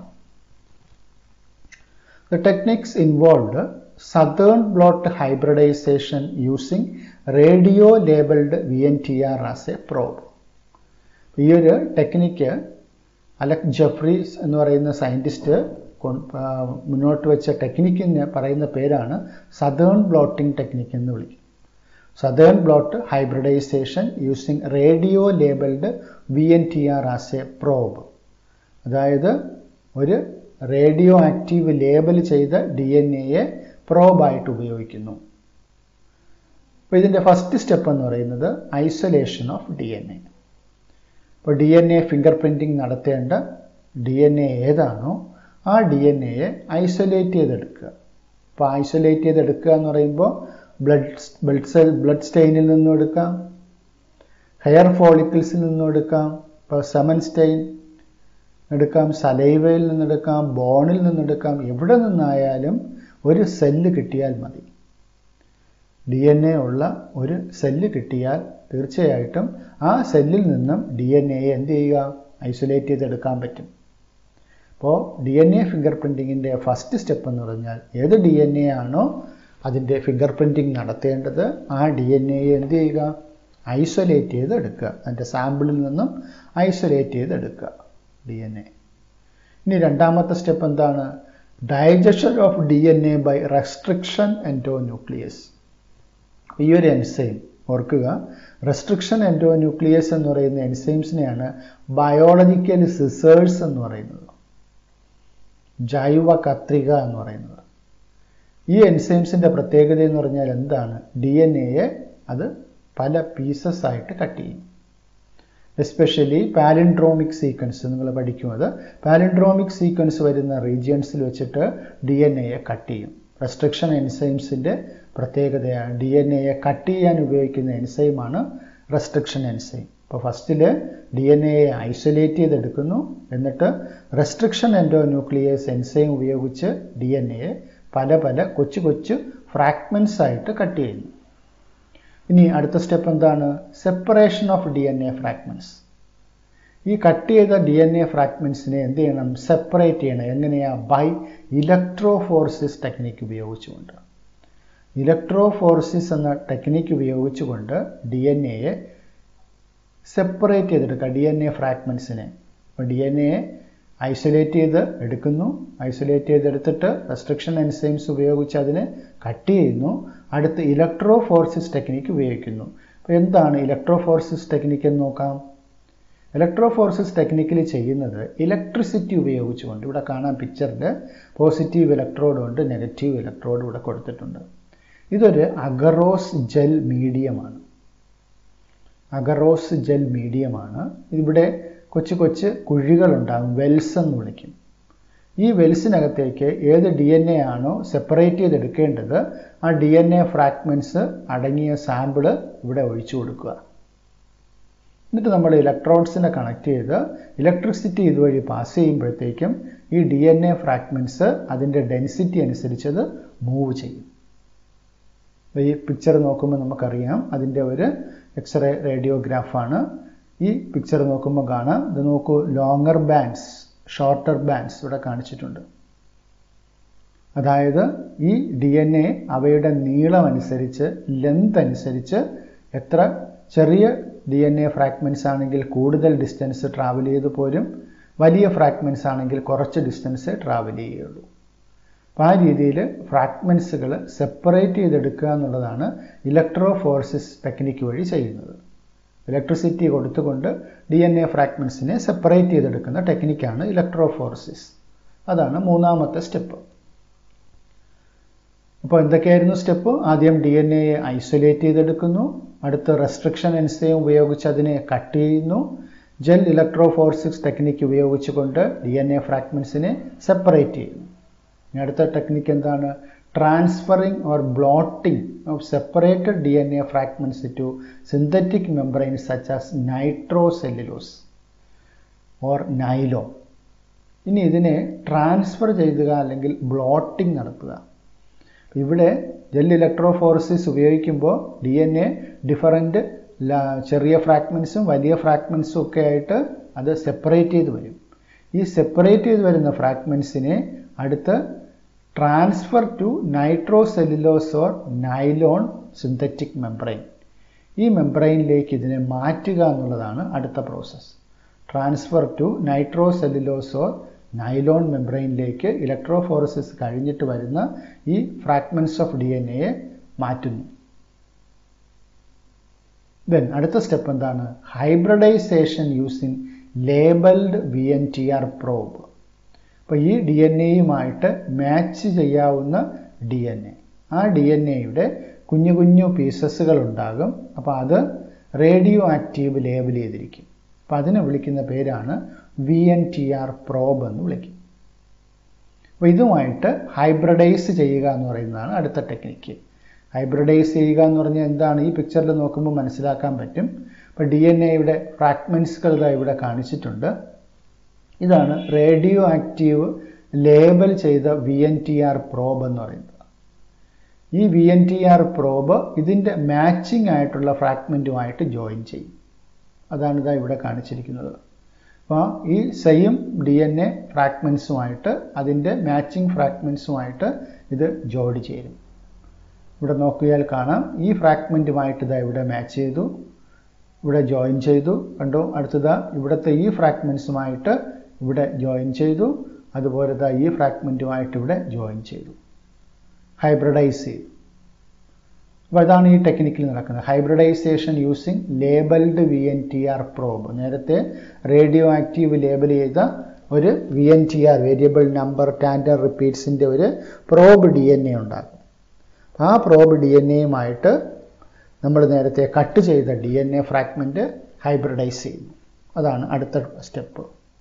[SPEAKER 1] The techniques involved southern blot hybridization using radio labeled VNTR as a probe. ഈ ഒരു ടെക്നിക്ക് അലക് ജഫ്രീസ് എന്ന് പറയുന്ന സയൻറ്റിസ്റ്റ് മുന്നോട്ട് വെച്ച ടെക്നിക്കിന് പറയുന്ന പേരാണ് സതേൺ ബ്ലോട്ടിംഗ് ടെക്നിക്ക് എന്ന് വിളിക്കും southern blot hybridization using radio labelled V N T R as a probe അതായത് ഒരു റേഡിയോ ആക്റ്റീവ് ലേബൽ ചെയ്ത ഡി എൻ എയെ പ്രോബായിട്ട് ഉപയോഗിക്കുന്നു അപ്പോൾ ഇതിൻ്റെ ഫസ്റ്റ് സ്റ്റെപ്പ് എന്ന് പറയുന്നത് isolation of D N A ഇപ്പോൾ D N A finger printing നടത്തേണ്ട ഡി എൻ എ ഏതാണോ ആ ഡി എൻ എയെ ഐസൊലേറ്റ് ചെയ്തെടുക്കുക അപ്പോൾ ഐസൊലേറ്റ് ചെയ്തെടുക്കുക എന്ന് പറയുമ്പോൾ ബ്ലഡ് ബ്ലഡ് സെൽ ബ്ലഡ് സ്റ്റെയിനിൽ നിന്നും എടുക്കാം ഹെയർ ഫോളിക്കിൾസിൽ നിന്നും എടുക്കാം ഇപ്പോൾ സെമൻ സ്റ്റെയിൻ എടുക്കാം സലൈവയിൽ നിന്നെടുക്കാം ബോണിൽ നിന്നെടുക്കാം എവിടെ നിന്നായാലും ഒരു സെല്ല് കിട്ടിയാൽ മതി ഡി എൻ എ ഉള്ള ഒരു സെല്ല് കിട്ടിയാൽ തീർച്ചയായിട്ടും ആ സെല്ലിൽ നിന്നും ഡി എൻ എ എന്ത് ചെയ്യുക ഐസൊലേറ്റ് ചെയ്തെടുക്കാൻ പറ്റും അപ്പോൾ ഡി എൻ എ ഫിംഗർ പ്രിൻറ്റിങ്ങിൻ്റെ ഫസ്റ്റ് സ്റ്റെപ്പ് എന്ന് പറഞ്ഞാൽ ഏത് ഡി എൻ എ ആണോ അതിൻ്റെ ഫിംഗർ പ്രിൻറ്റിംഗ് നടത്തേണ്ടത് ആ ഡി എൻ എ എന്ത് ചെയ്യുക ഐസൊലേറ്റ് ചെയ്ത് എടുക്കുക അതിൻ്റെ സാമ്പിളിൽ നിന്നും ഐസൊലേറ്റ് ചെയ്ത് എടുക്കുക ഡി എൻ എ ഇനി രണ്ടാമത്തെ സ്റ്റെപ്പ് എന്താണ് digestion of D N A by restriction endonuclease ഈ ഒരു എൻസൈം ഓർക്കുക റെസ്ട്രിക്ഷൻ എൻഡോ ന്യൂക്ലിയസ് എന്ന് പറയുന്ന എൻസൈംസിനെയാണ് ബയോളജിക്കൽ സിസേഴ്സ് എന്ന് പറയുന്നത് ജൈവ കത്രിക എന്ന് പറയുന്നത് ഈ എൻസൈംസിൻ്റെ പ്രത്യേകത എന്ന് പറഞ്ഞാൽ എന്താണ് ഡി എൻ എയെ അത് പല പീസസ് ആയിട്ട് കട്ട് ചെയ്യും എസ്പെഷ്യലി പാലിൻഡ്രോമിക് സീക്വൻസ് നിങ്ങൾ പഠിക്കുന്നത് പാലിൻഡ്രോമിക് സീക്വൻസ് വരുന്ന റീജിയൻസിൽ വെച്ചിട്ട് ഡി എൻ എയെ കട്ട് ചെയ്യും റെസ്ട്രിക്ഷൻ എൻസൈംസിൻ്റെ പ്രത്യേകതയാണ് ഡി എൻ എയെ കട്ട് ചെയ്യാൻ ഉപയോഗിക്കുന്ന എൻസൈമാണ് റെസ്ട്രിക്ഷൻ എൻസൈം ഇപ്പോൾ ഫസ്റ്റിൽ ഡി എൻ എയെ ഐസൊലേറ്റ് ചെയ്തെടുക്കുന്നു എന്നിട്ട് റെസ്ട്രിക്ഷൻ എൻഡോ ന്യൂക്ലിയസ് എൻസൈം ഉപയോഗിച്ച് ഡി എൻ എയെ പല പല കൊച്ചു കൊച്ചു ഫ്രാഗ്മെൻറ്റ്സ് ആയിട്ട് കട്ട് ചെയ്യുന്നു ഇനി അടുത്ത സ്റ്റെപ്പ് എന്താണ് separation of D N A fragments ഈ കട്ട് ചെയ്ത ഡി എൻ എ ഫ്രാഗ്മെൻറ്റ്സിനെ എന്ത് ചെയ്യണം സെപ്പറേറ്റ് ചെയ്യണം എങ്ങനെയാ ബൈ ഇലക്ട്രോഫോർസിസ് ടെക്നിക്ക് ഉപയോഗിച്ചുകൊണ്ട് ഇലക്ട്രോഫോർസിസ് എന്ന ടെക്നിക്ക് ഉപയോഗിച്ചുകൊണ്ട് ഡി എൻ എയെ സെപ്പറേറ്റ് ചെയ്തെടുക്കുക ഡി എൻ എ ഫ്രാഗ്മെൻറ്റ്സിനെ അപ്പോൾ ഡി എൻ എ ഐസൊലേറ്റ് ചെയ്ത് എടുക്കുന്നു ഐസൊലേറ്റ് ചെയ്തെടുത്തിട്ട് റെസ്ട്രിക്ഷൻ എൻസൈംസ് ഉപയോഗിച്ച് അതിനെ കട്ട് ചെയ്യുന്നു അടുത്ത് ഇലക്ട്രോഫോർസിസ് ടെക്നിക്ക് ഉപയോഗിക്കുന്നു അപ്പോൾ എന്താണ് ഇലക്ട്രോഫോർസിസ് ടെക്നിക്ക് എന്ന് നോക്കാം ഇലക്ട്രോഫോർസിസ് ടെക്നിക്കിൽ ചെയ്യുന്നത് ഇലക്ട്രിസിറ്റി ഉപയോഗിച്ചുകൊണ്ട് ഇവിടെ കാണാം പിക്ചറിൽ പോസിറ്റീവ് ഇലക്ട്രോഡ് ഉണ്ട് നെഗറ്റീവ് ഇലക്ട്രോഡ് ഇവിടെ കൊടുത്തിട്ടുണ്ട് ഇതൊരു അഗറോസ് ജെൽ മീഡിയമാണ് അഗറോസ് ജെൽ മീഡിയമാണ് ഇവിടെ കൊച്ചു കൊച്ചു കുഴികളുണ്ടാകും വെൽസ് എന്ന് വിളിക്കും ഈ വെൽസിനകത്തേക്ക് ഏത് ഡി എൻ എ ആണോ സെപ്പറേറ്റ് ചെയ്തെടുക്കേണ്ടത് ആ ഡി എൻ എ ഫ്രാഗ്മെൻറ്റ്സ് അടങ്ങിയ സാമ്പിള് ഇവിടെ ഒഴിച്ചു കൊടുക്കുക എന്നിട്ട് നമ്മൾ ഇലക്ട്രോൺസിനെ കണക്ട് ചെയ്ത് ഇലക്ട്രിസിറ്റി ഇതുവഴി പാസ് ചെയ്യുമ്പോഴത്തേക്കും ഈ ഡി എൻ എ ഫ്രാഗ്മെൻറ്റ്സ് അതിൻ്റെ ഡെൻസിറ്റി അനുസരിച്ചത് മൂവ് ചെയ്യും ഈ പിക്ചർ നോക്കുമ്പോൾ നമുക്കറിയാം അതിൻ്റെ ഒരു എക്സ്റേ റേഡിയോഗ്രാഫാണ് ഈ പിക്ചർ നോക്കുമ്പോൾ കാണാം ഇത് നോക്കൂ ലോങ്ങർ ബാൻഡ്സ് ഷോർട്ടർ ബാൻഡ്സ് ഇവിടെ കാണിച്ചിട്ടുണ്ട് അതായത് ഈ ഡി എൻ എ അവയുടെ നീളം അനുസരിച്ച് ലെന്ത് അനുസരിച്ച് എത്ര ചെറിയ ഡി എൻ എ ഫ്രാഗ്മെൻറ്റ്സ് ആണെങ്കിൽ കൂടുതൽ ഡിസ്റ്റൻസ് ട്രാവൽ ചെയ്ത് പോരും വലിയ ഫ്രാഗ്മെൻറ്റ്സ് ആണെങ്കിൽ കുറച്ച് ഡിസ്റ്റൻസ് ട്രാവൽ ചെയ്യുകയുള്ളൂ അപ്പോൾ ആ രീതിയിൽ ഫ്രാഗ്മെൻറ്റ്സുകൾ സെപ്പറേറ്റ് ചെയ്തെടുക്കുക എന്നുള്ളതാണ് ഇലക്ട്രോ ഫോർസിസ് ടെക്നിക്ക് വഴി ചെയ്യുന്നത് ഇലക്ട്രിസിറ്റി കൊടുത്തുകൊണ്ട് ഡി എൻ എ ഫ്രാഗ്മെൻറ്റ്സിനെ സെപ്പറേറ്റ് ചെയ്തെടുക്കുന്ന ടെക്നിക്കാണ് ഇലക്ട്രോ ഫോർസിസ് അതാണ് മൂന്നാമത്തെ സ്റ്റെപ്പ് അപ്പോൾ എന്തൊക്കെയായിരുന്നു സ്റ്റെപ്പ് ആദ്യം ഡി എൻ എയെ ഐസൊലേറ്റ് ചെയ്തെടുക്കുന്നു അടുത്ത് റെസ്ട്രിക്ഷൻ എൻസൈം ഉപയോഗിച്ച് അതിനെ കട്ട് ചെയ്യുന്നു ജെൽ ഇലക്ട്രോ ഫോർസിക്സ് ടെക്നിക്ക് ഉപയോഗിച്ചുകൊണ്ട് ഡി എൻ എ ഫ്രാഗ്മെൻറ്റ്സിനെ സെപ്പറേറ്റ് ചെയ്യുന്നു ഇനി അടുത്ത ടെക്നിക്ക് എന്താണ് transferring or blotting of separated D N A fragments to synthetic membrane such as nitrocellulose or nylon ഇനി ഇതിനെ ട്രാൻസ്ഫർ ചെയ്യുക അല്ലെങ്കിൽ ബ്ലോട്ടിംഗ് നടത്തുക ഇവിടെ ജെൽ ഇലക്ട്രോഫോറസിസ് ഉപയോഗിക്കുമ്പോൾ ഡി എൻ എ ഡിഫറൻറ്റ് ചെറിയ ഫ്രാഗ്മെൻസും വലിയ ഫ്രാഗ്മെൻസും ഒക്കെ ആയിട്ട് അത് സെപ്പറേറ്റ് ചെയ്ത് വരും ഈ സെപ്പറേറ്റ് ചെയ്ത് വരുന്ന ഫ്രാഗ്മെൻസിനെ അടുത്ത് transfer to nitrocellulose or nylon synthetic membrane ഈ മെംബ്രെയിനിലേക്ക് ഇതിനെ മാറ്റുക എന്നുള്ളതാണ് അടുത്ത process transfer to nitrocellulose or nylon മെംബ്രെയിനിലേക്ക് ഇലക്ട്രോഫോറസിസ് കഴിഞ്ഞിട്ട് വരുന്ന ഈ ഫ്രാഗ്മെൻറ്റ്സ് ഓഫ് ഡി എൻ എയെ മാറ്റുന്നു ദെൻ അടുത്ത സ്റ്റെപ്പ് എന്താണ് hybridization using labelled V N T R probe അപ്പോൾ ഈ ഡി എൻ എയുമായിട്ട് മാച്ച് ചെയ്യാവുന്ന ഡി എൻ എ ആ ഡി എൻ എയുടെ കുഞ്ഞു കുഞ്ഞു പീസസുകൾ ഉണ്ടാകും അപ്പോൾ അത് റേഡിയോ ആക്റ്റീവ് ലേബൽ ചെയ്തിരിക്കും അപ്പോൾ അതിനെ വിളിക്കുന്ന പേരാണ് V N T R probe എന്ന് വിളിക്കും അപ്പോൾ ഇതുമായിട്ട് ഹൈബ്രിഡൈസ് ചെയ്യുക എന്ന് പറയുന്നതാണ് അടുത്ത ടെക്നിക്ക് ഹൈബ്രിഡൈസ് ചെയ്യുക എന്ന് പറഞ്ഞാൽ എന്താണ് ഈ പിക്ചറിൽ നോക്കുമ്പോൾ മനസ്സിലാക്കാൻ പറ്റും ഇപ്പോൾ ഡി എൻ എയുടെ ഫ്രാഗ്മെൻറ്റ്സുകൾ ഇതാ ഇവിടെ കാണിച്ചിട്ടുണ്ട് ഇതാണ് റേഡിയോ ആക്റ്റീവ് ലേബൽ ചെയ്ത V N T R probe എന്ന് പറയുന്നത് ഈ V N T R probe ഇതിൻ്റെ മാച്ചിങ് ആയിട്ടുള്ള ഫ്രാഗ്മെൻറ്റുമായിട്ട് ജോയിൻ ചെയ്യും അതാണ് ഇതാ ഇവിടെ കാണിച്ചിരിക്കുന്നത് അപ്പോൾ ഈ സെയിം ഡി എൻ എ ഫ്രാഗ്മെൻസുമായിട്ട് അതിൻ്റെ മാച്ചിങ് ഫ്രാഗ്മെൻസുമായിട്ട് ഇത് ജോഡി ചേരും ഇവിടെ നോക്കിയാൽ കാണാം ഈ ഫ്രാഗ്മെൻറ്റുമായിട്ട് ഇതാ ഇവിടെ മാച്ച് ചെയ്തു ഇവിടെ ജോയിൻ ചെയ്തു കണ്ടോ അടുത്തത് ഇവിടുത്തെ ഈ ഫ്രാഗ്മെൻസുമായിട്ട് ഇവിടെ ജോയിൻ ചെയ്തു അതുപോലെ ഇതാ ഈ ഫ്രാഗ്മെൻറ്റുമായിട്ട് ഇവിടെ ജോയിൻ ചെയ്തു ഹൈബ്രിഡൈസ് ചെയ്തു അപ്പോൾ അതാണ് ഈ ടെക്നിക്കിൽ നടക്കുന്നത് hybridization using labelled V N T R probe നേരത്തെ റേഡിയോ ആക്റ്റീവ് ലേബൽ ചെയ്ത ഒരു V N T R variable number tandem റിപ്പീറ്റ്സിൻ്റെ ഒരു പ്രോബ് ഡി എൻ എ ഉണ്ടാക്കും ആ പ്രോബ് ഡി എൻ എയുമായിട്ട് നമ്മൾ നേരത്തെ കട്ട് ചെയ്ത D N A fragment hybridize ചെയ്യുന്നു അതാണ് അടുത്ത സ്റ്റെപ്പ്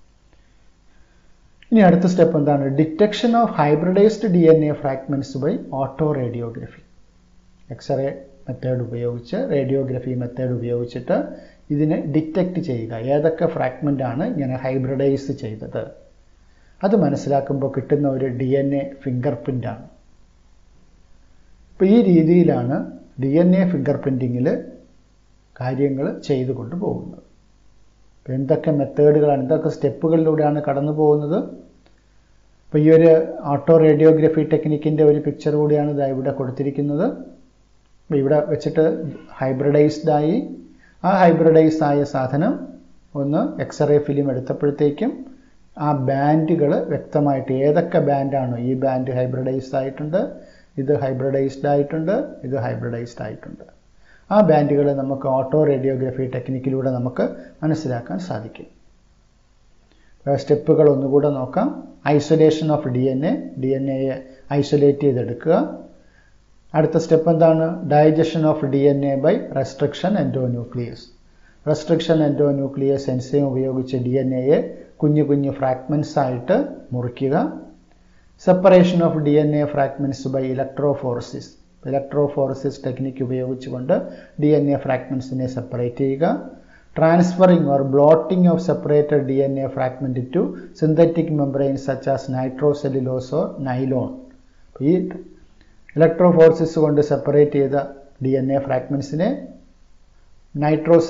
[SPEAKER 1] ഇനി അടുത്ത സ്റ്റെപ്പ് എന്താണ് detection of hybridized D N A fragments by autoradiography X ray method ഉപയോഗിച്ച് റേഡിയോഗ്രഫി മെത്തേഡ് ഉപയോഗിച്ചിട്ട് ഇതിനെ ഡിറ്റക്റ്റ് ചെയ്യുക ഏതൊക്കെ ഫ്രാഗ്മെൻ്റ് ആണ് ഇങ്ങനെ ഹൈബ്രിഡൈസ് ചെയ്തത് അത് മനസ്സിലാക്കുമ്പോൾ കിട്ടുന്ന ഒരു ഡി എൻ എ ഫിംഗർ പ്രിൻ്റാണ് ഇപ്പോൾ ഈ രീതിയിലാണ് ഡി എൻ എ ഫിംഗർ പ്രിൻറ്റിങ്ങിൽ കാര്യങ്ങൾ ചെയ്തു കൊണ്ട് പോകുന്നത് അപ്പോൾ എന്തൊക്കെ മെത്തേഡുകളാണ് എന്തൊക്കെ സ്റ്റെപ്പുകളിലൂടെയാണ് കടന്നു പോകുന്നത് അപ്പോൾ ഈ ഒരു ഓട്ടോ റേഡിയോഗ്രഫി ടെക്നിക്കിൻ്റെ ഒരു പിക്ചർ കൂടിയാണ് ഇതാ ഇവിടെ കൊടുത്തിരിക്കുന്നത് അപ്പോൾ ഇവിടെ വെച്ചിട്ട് ഹൈബ്രിഡൈസ്ഡ് ആയി ആ ഹൈബ്രിഡൈസ് ആയ സാധനം ഒന്ന് എക്സ്റേ ഫിലിം എടുത്തപ്പോഴത്തേക്കും ആ ബാൻഡുകൾ വ്യക്തമായിട്ട് ഏതൊക്കെ ബാൻഡാണോ ഈ ബാൻഡ് ഹൈബ്രിഡൈസ്ഡ് ആയിട്ടുണ്ട് ഇത് ഹൈബ്രിഡൈസ്ഡ് ആയിട്ടുണ്ട് ഇത് ഹൈബ്രിഡൈസ്ഡ് ആയിട്ടുണ്ട് ആ ബാൻഡുകൾ നമുക്ക് ഓട്ടോ റേഡിയോഗ്രഫി ടെക്നിക്കിലൂടെ നമുക്ക് മനസ്സിലാക്കാൻ സാധിക്കും സ്റ്റെപ്പുകൾ ഒന്നുകൂടെ നോക്കാം isolation of D N A D N എയെ ഐസൊലേറ്റ് ചെയ്തെടുക്കുക അടുത്ത സ്റ്റെപ്പ് എന്താണ് digestion of D N A by restriction endonuclease restriction endonuclease enzyme ഉപയോഗിച്ച് ഡി എൻ എയെ കുഞ്ഞു കുഞ്ഞു ഫ്രാഗ്മെൻറ്റ്സ് ആയിട്ട് മുറിക്കുക separation of D N A fragments by electrophoresis electrophoresis technique ഉപയോഗിച്ചുകൊണ്ട് ഡി എൻ എ ഫ്രാഗ്മെൻറ്റ്സിനെ സെപ്പറേറ്റ് ചെയ്യുക transferring or blotting of separated D N A fragment to synthetic membrane such as nitrocellulose or nylon ഈ electrophoresis കൊണ്ട് separate ചെയ്ത D N A ഫ്രാഗ്മെൻറ്റ്സിനെ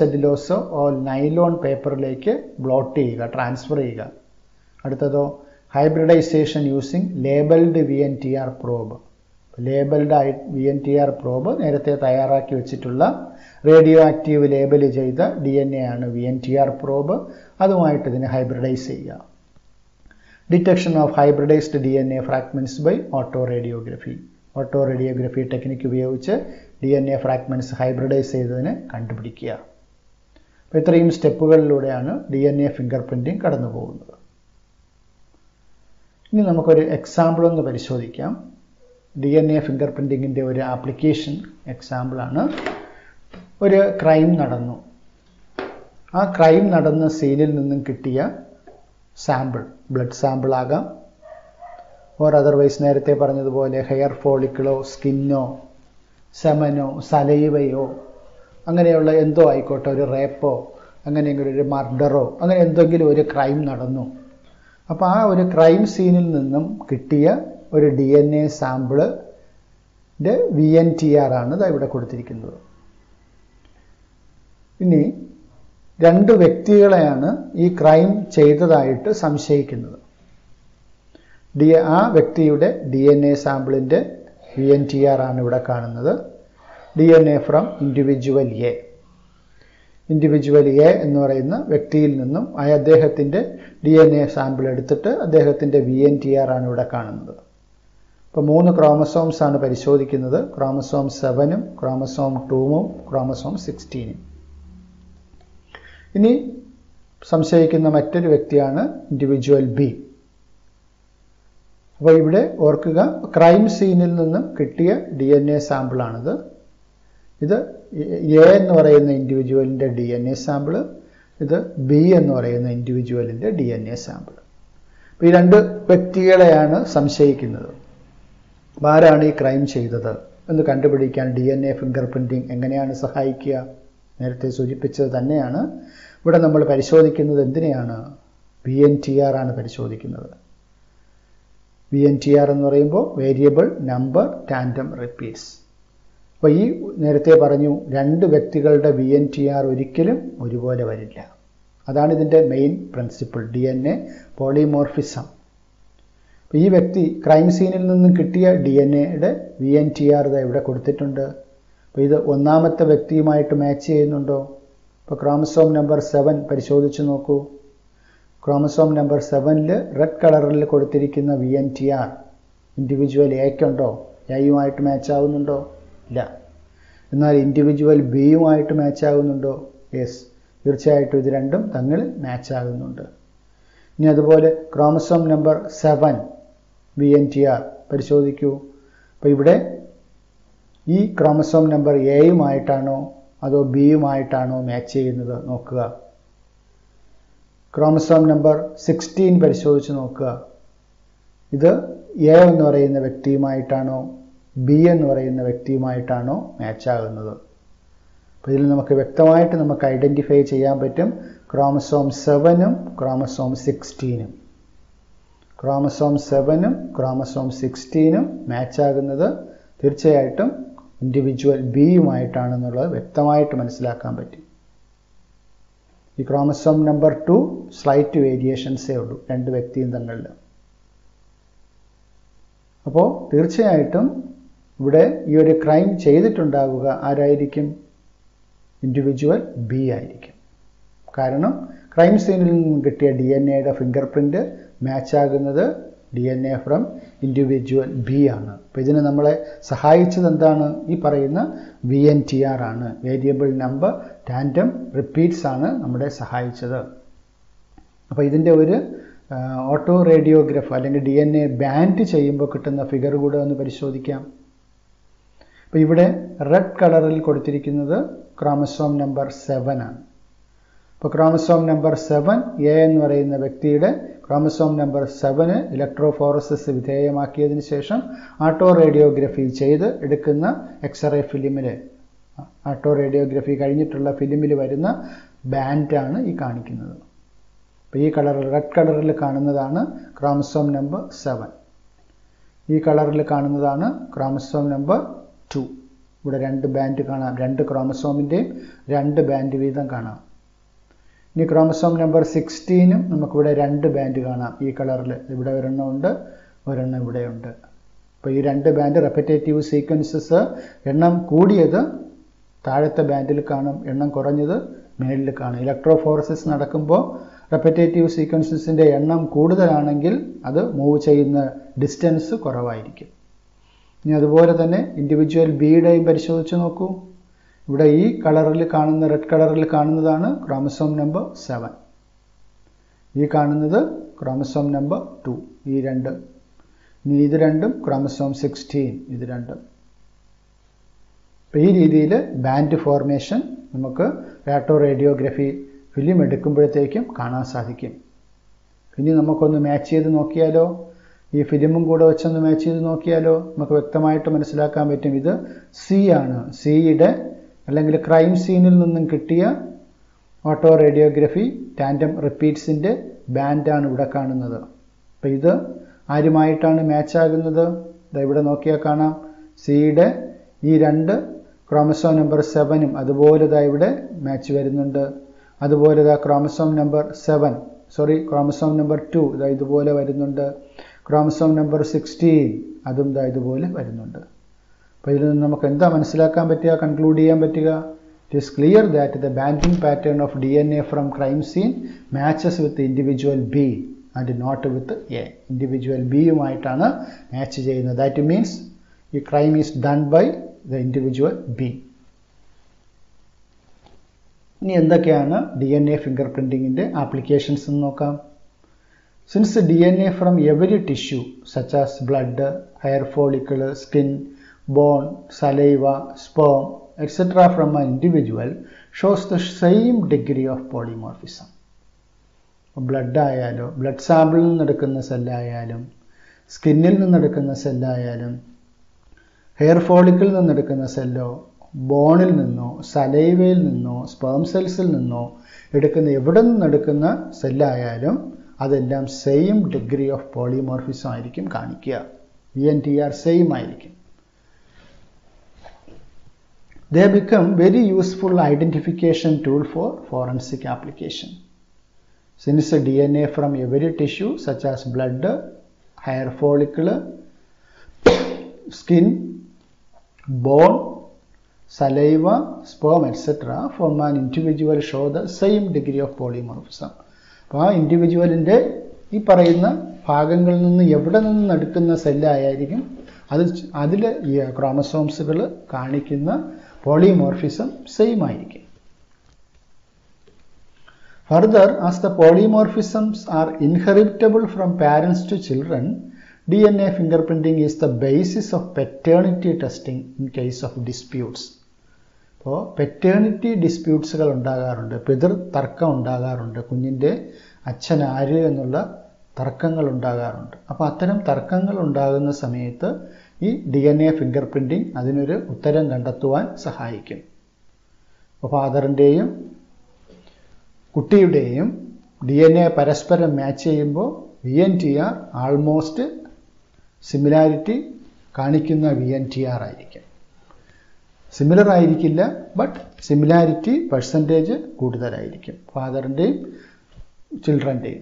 [SPEAKER 1] നൈട്രോസെല്ലുലോസോ or nylon പേപ്പറിലേക്ക് blot ചെയ്യുക ട്രാൻസ്ഫർ ചെയ്യുക അടുത്തതോ hybridization using labelled V N T R probe labelled ആയി V N T R probe നേരത്തെ തയ്യാറാക്കി വെച്ചിട്ടുള്ള റേഡിയോ ആക്റ്റീവ് ലേബൽ ചെയ്ത ഡി എൻ എ ആണ് V N T R probe അതുമായിട്ട് ഇതിനെ ഹൈബ്രിഡൈസ് ചെയ്യുക detection of hybridized D N A fragments by autoradiography autoradiography technique ഉപയോഗിച്ച് D N A fragments hybridize ചെയ്തതിനെ കണ്ടുപിടിക്കുക അപ്പോൾ ഇത്രയും സ്റ്റെപ്പുകളിലൂടെയാണ് D N A finger printing കടന്നു പോകുന്നത് ഇനി നമുക്കൊരു എക്സാമ്പിൾ ഒന്ന് പരിശോധിക്കാം ഡി എൻ എ ഫിംഗർ പ്രിൻറ്റിങ്ങിൻ്റെ ഒരു ആപ്ലിക്കേഷൻ എക്സാമ്പിളാണ് ഒരു ക്രൈം നടന്നു ആ ക്രൈം നടന്ന സീനിൽ നിന്നും കിട്ടിയ സാമ്പിൾ ബ്ലഡ് സാമ്പിൾ ആകാം ഓർ അതർവൈസ് നേരത്തെ പറഞ്ഞതുപോലെ ഹെയർ ഫോളിക്കിളോ സ്കിന്നോ സെമനോ സലൈവയോ അങ്ങനെയുള്ള എന്തോ ആയിക്കോട്ടെ ഒരു റേപ്പോ അങ്ങനെയെങ്കിലും ഒരു മർഡറോ അങ്ങനെ എന്തെങ്കിലും ഒരു ക്രൈം നടന്നു അപ്പോൾ ആ ഒരു ക്രൈം സീനിൽ നിന്നും കിട്ടിയ ഒരു D N A sample V N T R ആണ് ഇത് ഇവിടെ കൊടുത്തിരിക്കുന്നത് ഇനി രണ്ട് വ്യക്തികളെയാണ് ഈ ക്രൈം ചെയ്തതായിട്ട് സംശയിക്കുന്നത് ഡി ആ വ്യക്തിയുടെ ഡി എൻ എ സാമ്പിളിൻ്റെ വി എൻ ടി ആർ ആണ് ഇവിടെ കാണുന്നത് D N A from individual A individual A എന്ന് പറയുന്ന വ്യക്തിയിൽ നിന്നും അദ്ദേഹത്തിൻ്റെ ഡി എൻ എ സാമ്പിൾ എടുത്തിട്ട് അദ്ദേഹത്തിൻ്റെ വി എൻ ടി ആർ ആണ് ഇവിടെ കാണുന്നത് ഇപ്പോൾ മൂന്ന് ക്രോമസോംസ് ആണ് പരിശോധിക്കുന്നത് ക്രോമസോം സെവനും ക്രോമസോം ടൂവും ക്രോമസോം സിക്സ്റ്റീനും ഇനി സംശയിക്കുന്ന മറ്റൊരു വ്യക്തിയാണ് ഇൻഡിവിജ്വൽ ബി അപ്പോൾ ഇവിടെ ഓർക്കുക ക്രൈം സീനിൽ നിന്നും കിട്ടിയ ഡി എൻ എ സാമ്പിളാണിത് ഇത് എ എന്ന് പറയുന്ന ഇൻഡിവിജ്വലിൻ്റെ ഡി എൻ എ സാമ്പിള് ഇത് ബി എന്ന് പറയുന്ന ഇൻഡിവിജ്വലിൻ്റെ ഡി എൻ എ സാമ്പിൾ അപ്പോൾ ഈ രണ്ട് വ്യക്തികളെയാണ് സംശയിക്കുന്നത് ആരാണ് ഈ ക്രൈം ചെയ്തത് എന്ന് കണ്ടുപിടിക്കാൻ D N A finger printing എങ്ങനെയാണ് സഹായിക്കുക നേരത്തെ സൂചിപ്പിച്ചത് തന്നെയാണ് ഇവിടെ നമ്മൾ പരിശോധിക്കുന്നത് എന്തിനെയാണ് വി എൻ ടി ആർ ആണ് പരിശോധിക്കുന്നത് വി എൻ ടി ആർ എന്ന് പറയുമ്പോൾ വേരിയബിൾ നമ്പർ ടാൻഡം റിപ്പീറ്റ്സ് അപ്പോൾ ഈ നേരത്തെ പറഞ്ഞു രണ്ട് വ്യക്തികളുടെ വി എൻ ടി ആർ ഒരിക്കലും ഒരുപോലെ വരില്ല അതാണ് ഇതിൻ്റെ main principle D N A polymorphism അപ്പോൾ ഈ വ്യക്തി ക്രൈം സീനിൽ നിന്നും കിട്ടിയ ഡി എൻ എയുടെ വി എൻ ടി ആർ ഇത് ഇവിടെ കൊടുത്തിട്ടുണ്ട് അപ്പോൾ ഇത് ഒന്നാമത്തെ വ്യക്തിയുമായിട്ട് മാച്ച് ചെയ്യുന്നുണ്ടോ ഇപ്പോൾ ക്രോമസോം നമ്പർ സെവൻ പരിശോധിച്ച് നോക്കൂ ക്രോമസോം നമ്പർ സെവനിൽ റെഡ് കളറിൽ കൊടുത്തിരിക്കുന്ന V N T R individual എക്കുണ്ടോ എയുമായിട്ട് മാച്ച് ആവുന്നുണ്ടോ ഇല്ല എന്നാൽ ഇൻഡിവിജ്വൽ ബിയുമായിട്ട് മാച്ച് ആകുന്നുണ്ടോ യെസ് തീർച്ചയായിട്ടും ഇത് രണ്ടും തമ്മിൽ മാച്ച് ആകുന്നുണ്ട് ഇനി അതുപോലെ chromosome number seven V N T R പരിശോധിക്കൂ അപ്പോൾ ഇവിടെ ഈ ക്രോമസോം നമ്പർ എയുമായിട്ടാണോ അതോ ബിയുമായിട്ടാണോ മാച്ച് ചെയ്യുന്നത് നോക്കുക ക്രോമസോം നമ്പർ സിക്സ്റ്റീൻ പരിശോധിച്ച് നോക്കുക ഇത് എ എന്ന് പറയുന്ന വ്യക്തിയുമായിട്ടാണോ ബി എന്ന് പറയുന്ന വ്യക്തിയുമായിട്ടാണോ മാച്ച് ആകുന്നത് അപ്പോൾ ഇതിൽ നമുക്ക് വ്യക്തമായിട്ട് നമുക്ക് ഐഡൻറ്റിഫൈ ചെയ്യാൻ പറ്റും ക്രോമസോം സെവനും ക്രോമസോം സിക്സ്റ്റീനും ക്രോമസോം സെവനും ക്രോമസോം സിക്സ്റ്റീനും മാച്ച് ആകുന്നത് തീർച്ചയായിട്ടും ഇൻഡിവിജ്വൽ ബിയുമായിട്ടാണെന്നുള്ളത് വ്യക്തമായിട്ട് മനസ്സിലാക്കാൻ പറ്റും ഈ ക്രോമസോം നമ്പർ ടു സ്ലൈറ്റ് വേരിയേഷൻസേ ഉള്ളൂ രണ്ട് വ്യക്തിയും തങ്ങളിൽ അപ്പോൾ തീർച്ചയായിട്ടും ഇവിടെ ഈ ഒരു ക്രൈം ചെയ്തിട്ടുണ്ടാവുക ആരായിരിക്കും ഇൻഡിവിജ്വൽ ബി ആയിരിക്കും കാരണം ക്രൈം സീനിൽ നിന്നും കിട്ടിയ ഡി എൻ എയുടെ ഫിംഗർ പ്രിൻ്റ് മാച്ച് ആകുന്നത് D N A from individual B ആണ് അപ്പോൾ ഇതിന് നമ്മളെ സഹായിച്ചത് എന്താണ് ഈ പറയുന്ന വി എൻ ടി ആർ ആണ് വേരിയബിൾ നമ്പർ ടാൻഡം റിപ്പീറ്റ്സ് ആണ് നമ്മളെ സഹായിച്ചത് അപ്പോൾ ഇതിൻ്റെ ഒരു ഓട്ടോ റേഡിയോഗ്രഫ് അല്ലെങ്കിൽ ഡി എൻ എ ബാൻഡ് ചെയ്യുമ്പോൾ കിട്ടുന്ന ഫിഗർ കൂടെ ഒന്ന് പരിശോധിക്കാം അപ്പോൾ ഇവിടെ റെഡ് കളറിൽ കൊടുത്തിരിക്കുന്നത് ക്രോമസോം നമ്പർ സെവൻ ആണ് അപ്പോൾ ക്രോമസോം നമ്പർ സെവൻ എ എന്ന് പറയുന്ന വ്യക്തിയുടെ ക്രോമസോം നമ്പർ സെവന് ഇലക്ട്രോഫോറസിസ് വിധേയമാക്കിയതിന് ശേഷം ആട്ടോ റേഡിയോഗ്രഫി ചെയ്ത് എടുക്കുന്ന എക്സ്റേ ഫിലിമിൽ ആട്ടോ റേഡിയോഗ്രഫി കഴിഞ്ഞിട്ടുള്ള ഫിലിമിൽ വരുന്ന ബാൻഡാണ് ഈ കാണിക്കുന്നത് അപ്പോൾ ഈ കളറിൽ റെഡ് കളറിൽ കാണുന്നതാണ് ക്രോമസോം നമ്പർ സെവൻ ഈ കളറിൽ കാണുന്നതാണ് ക്രോമസോം നമ്പർ ടു ഇവിടെ രണ്ട് ബാൻഡ് കാണാം രണ്ട് ക്രോമസോമിൻ്റെയും രണ്ട് ബാൻഡ് വീതം കാണാം ഇനി ക്രോമസോം നമ്പർ സിക്സ്റ്റീനും നമുക്കിവിടെ രണ്ട് ബാൻഡ് കാണാം ഈ കളറിൽ ഇവിടെ ഒരെണ്ണം ഉണ്ട് ഒരെണ്ണം ഇവിടെയുണ്ട് അപ്പോൾ ഈ രണ്ട് ബാൻഡ് റെപ്പറ്റേറ്റീവ് സീക്വൻസസ് എണ്ണം കൂടിയത് താഴത്തെ ബാൻഡിൽ കാണും എണ്ണം കുറഞ്ഞത് മേളിൽ കാണും ഇലക്ട്രോഫോറസിസ് നടക്കുമ്പോൾ റെപ്പറ്റേറ്റീവ് സീക്വൻസസിൻ്റെ എണ്ണം കൂടുതലാണെങ്കിൽ അത് മൂവ് ചെയ്യുന്ന ഡിസ്റ്റൻസ് കുറവായിരിക്കും ഇനി അതുപോലെ തന്നെ ഇൻഡിവിജ്വൽ ബിയുടെയും പരിശോധിച്ച് നോക്കൂ ഇവിടെ ഈ കളറിൽ കാണുന്ന റെഡ് കളറിൽ കാണുന്നതാണ് ക്രോമസോം നമ്പർ സെവൻ ഈ കാണുന്നത് ക്രോമസോം നമ്പർ ടു ഈ രണ്ട് ഇനി ഇത് രണ്ടും ക്രോമസോം സിക്സ്റ്റീൻ ഇത് രണ്ടും അപ്പോൾ ഈ രീതിയിൽ ബാൻഡ് ഫോർമേഷൻ നമുക്ക് റാട്ടോ റേഡിയോഗ്രഫി ഫിലിം എടുക്കുമ്പോഴത്തേക്കും കാണാൻ സാധിക്കും ഇനി നമുക്കൊന്ന് മാച്ച് ചെയ്ത് നോക്കിയാലോ ഈ ഫിലിമും കൂടെ വെച്ചൊന്ന് മാച്ച് ചെയ്ത് നോക്കിയാലോ നമുക്ക് വ്യക്തമായിട്ട് മനസ്സിലാക്കാൻ പറ്റും ഇത് സി ആണ് സിയുടെ അല്ലെങ്കിൽ ക്രൈം സീനിൽ നിന്നും കിട്ടിയ ഓട്ടോ റേഡിയോഗ്രഫി ടാൻഡം റിപ്പീറ്റ്സിൻ്റെ ബാൻഡാണ് ഇവിടെ കാണുന്നത് അപ്പോൾ ഇത് ആരുമായിട്ടാണ് മാച്ച് ആകുന്നത് ഇവിടെ നോക്കിയാൽ കാണാം സിയുടെ ഈ രണ്ട് ക്രോമസോം നമ്പർ സെവനും അതുപോലെ ഇതാ ഇവിടെ മാച്ച് വരുന്നുണ്ട് അതുപോലെ ഇതാ chromosome number seven sorry chromosome number two ഇതാ ഇതുപോലെ വരുന്നുണ്ട് ക്രോമസോം നമ്പർ സിക്സ്റ്റീൻ അതും ഇതാ ഇതുപോലെ വരുന്നുണ്ട് അപ്പോൾ ഇതിൽ നിന്ന് നമുക്ക് എന്താ മനസ്സിലാക്കാൻ പറ്റുക കൺക്ലൂഡ് ചെയ്യാൻ പറ്റുക it is clear that the banding pattern of D N A from crime scene matches with individual B and not with A individual ബിയുമായിട്ടാണ് മാച്ച് ചെയ്യുന്നത് ദാറ്റ് മീൻസ് ഈ crime is done by the individual B ഇനി എന്തൊക്കെയാണ് D N A finger പ്രിൻറ്റിങ്ങിൻ്റെ applications എന്ന് നോക്കാം since D N A from every tissue such as blood hair follicle skin bone saliva sperm etcetera from a individual shows the same degree of polymorphism blood ആയാലോ blood സാമ്പിളിൽ നിന്നെടുക്കുന്ന സെല്ലായാലും സ്കിന്നിൽ നിന്നെടുക്കുന്ന സെല്ലായാലും hair ഫോളിക്കിൽ നിന്നെടുക്കുന്ന Cello ബോണിൽ നിന്നോ സലൈവയിൽ നിന്നോ sperm സെൽസിൽ നിന്നോ എടുക്കുന്ന എവിടെ നിന്നെടുക്കുന്ന സെല്ലായാലും അതെല്ലാം സെയിം ഡിഗ്രി ഓഫ് പോളിമോർഫിസം ആയിരിക്കും കാണിക്കുക E N T R same ആയിരിക്കും they become very useful identification tool for forensic application since D N A from every tissue such as blood hair follicle skin bone saliva sperm etcetera from an individual show the same degree of polymorphism അപ്പോൾ ആ ഇൻഡിവിജ്വലിൻ്റെ ഈ പറയുന്ന ഭാഗങ്ങളിൽ നിന്ന് എവിടെ നിന്ന് എടുക്കുന്ന സെല്ലായിരിക്കും അത് അതിൽ ഈ ക്രോമസോംസുകൾ കാണിക്കുന്ന പോളിമോർഫിസം സെയിം ആയിരിക്കും further as the polymorphisms are inheritable from parents to children D N A finger printing is the basis of paternity testing in case of disputes അപ്പോൾ പെറ്റേണിറ്റി ഡിസ്പ്യൂട്ട്സുകൾ ഉണ്ടാകാറുണ്ട് പിതൃ തർക്കം ഉണ്ടാകാറുണ്ട് കുഞ്ഞിൻ്റെ അച്ഛൻ ആര് എന്നുള്ള തർക്കങ്ങൾ ഉണ്ടാകാറുണ്ട് അപ്പോൾ അത്തരം തർക്കങ്ങൾ ഉണ്ടാകുന്ന സമയത്ത് ഈ D N A finger printing അതിനൊരു ഉത്തരം കണ്ടെത്തുവാൻ സഹായിക്കും അപ്പോൾ ഫാദറിൻ്റെയും കുട്ടിയുടെയും ഡി എൻ എ പരസ്പരം മാച്ച് ചെയ്യുമ്പോൾ V N T R almost similarity കാണിക്കുന്ന വി എൻ ടി ആർ ആയിരിക്കും സിമിലർ ആയിരിക്കില്ല ബട്ട് സിമിലാരിറ്റി പെർസെൻറ്റേജ് കൂടുതലായിരിക്കും ഫാദറിൻ്റെയും ചിൽഡ്രൻ്റെയും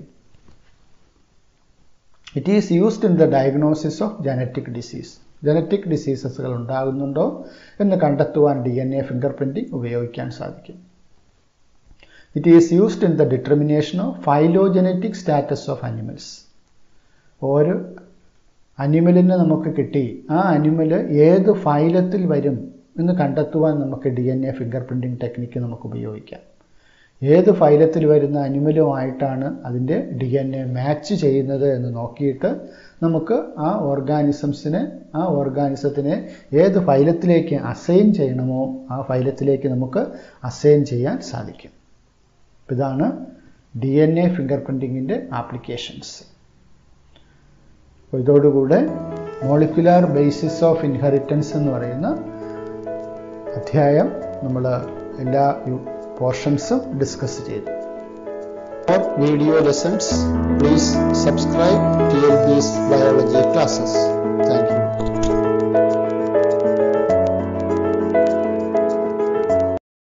[SPEAKER 1] it is used in the diagnosis of genetic disease genetic ഡിസീസസുകൾ ഉണ്ടാകുന്നുണ്ടോ എന്ന് കണ്ടെത്തുവാൻ D N A finger printing ഉപയോഗിക്കാൻ സാധിക്കും it is used in the determination of phylogenetic status of animals ഒരു അനിമലിനെ നമുക്ക് കിട്ടി ആ അനിമൽ ഏത് ഫൈലത്തിൽ വരും എന്ന് കണ്ടെത്തുവാൻ നമുക്ക് D N A finger printing technique നമുക്ക് ഉപയോഗിക്കാം ഏത് ഫൈലത്തിൽ വരുന്ന അനിമലുമായിട്ടാണ് അതിൻ്റെ ഡി എൻ എ മാച്ച് ചെയ്യുന്നത് എന്ന് നോക്കിയിട്ട് നമുക്ക് ആ ഓർഗാനിസംസിനെ ആ ഓർഗാനിസത്തിനെ ഏത് ഫൈലത്തിലേക്ക് അസൈൻ ചെയ്യണമോ ആ ഫൈലത്തിലേക്ക് നമുക്ക് അസൈൻ ചെയ്യാൻ സാധിക്കും ഇതാണ് ഡി എൻ എ ഫിംഗർ പ്രിൻറ്റിങ്ങിൻ്റെ ആപ്ലിക്കേഷൻസ് അപ്പോൾ ഇതോടുകൂടെ മോളിക്കുലാർ ബേസിസ് ഓഫ് ഇൻഹെറിറ്റൻസ് എന്ന് പറയുന്ന അധ്യായം നമ്മൾ എല്ലാ പോർഷൻസും ഡിസ്കസ് ചെയ്തു For video lessons, please subscribe TLP's biology classes. Thank you.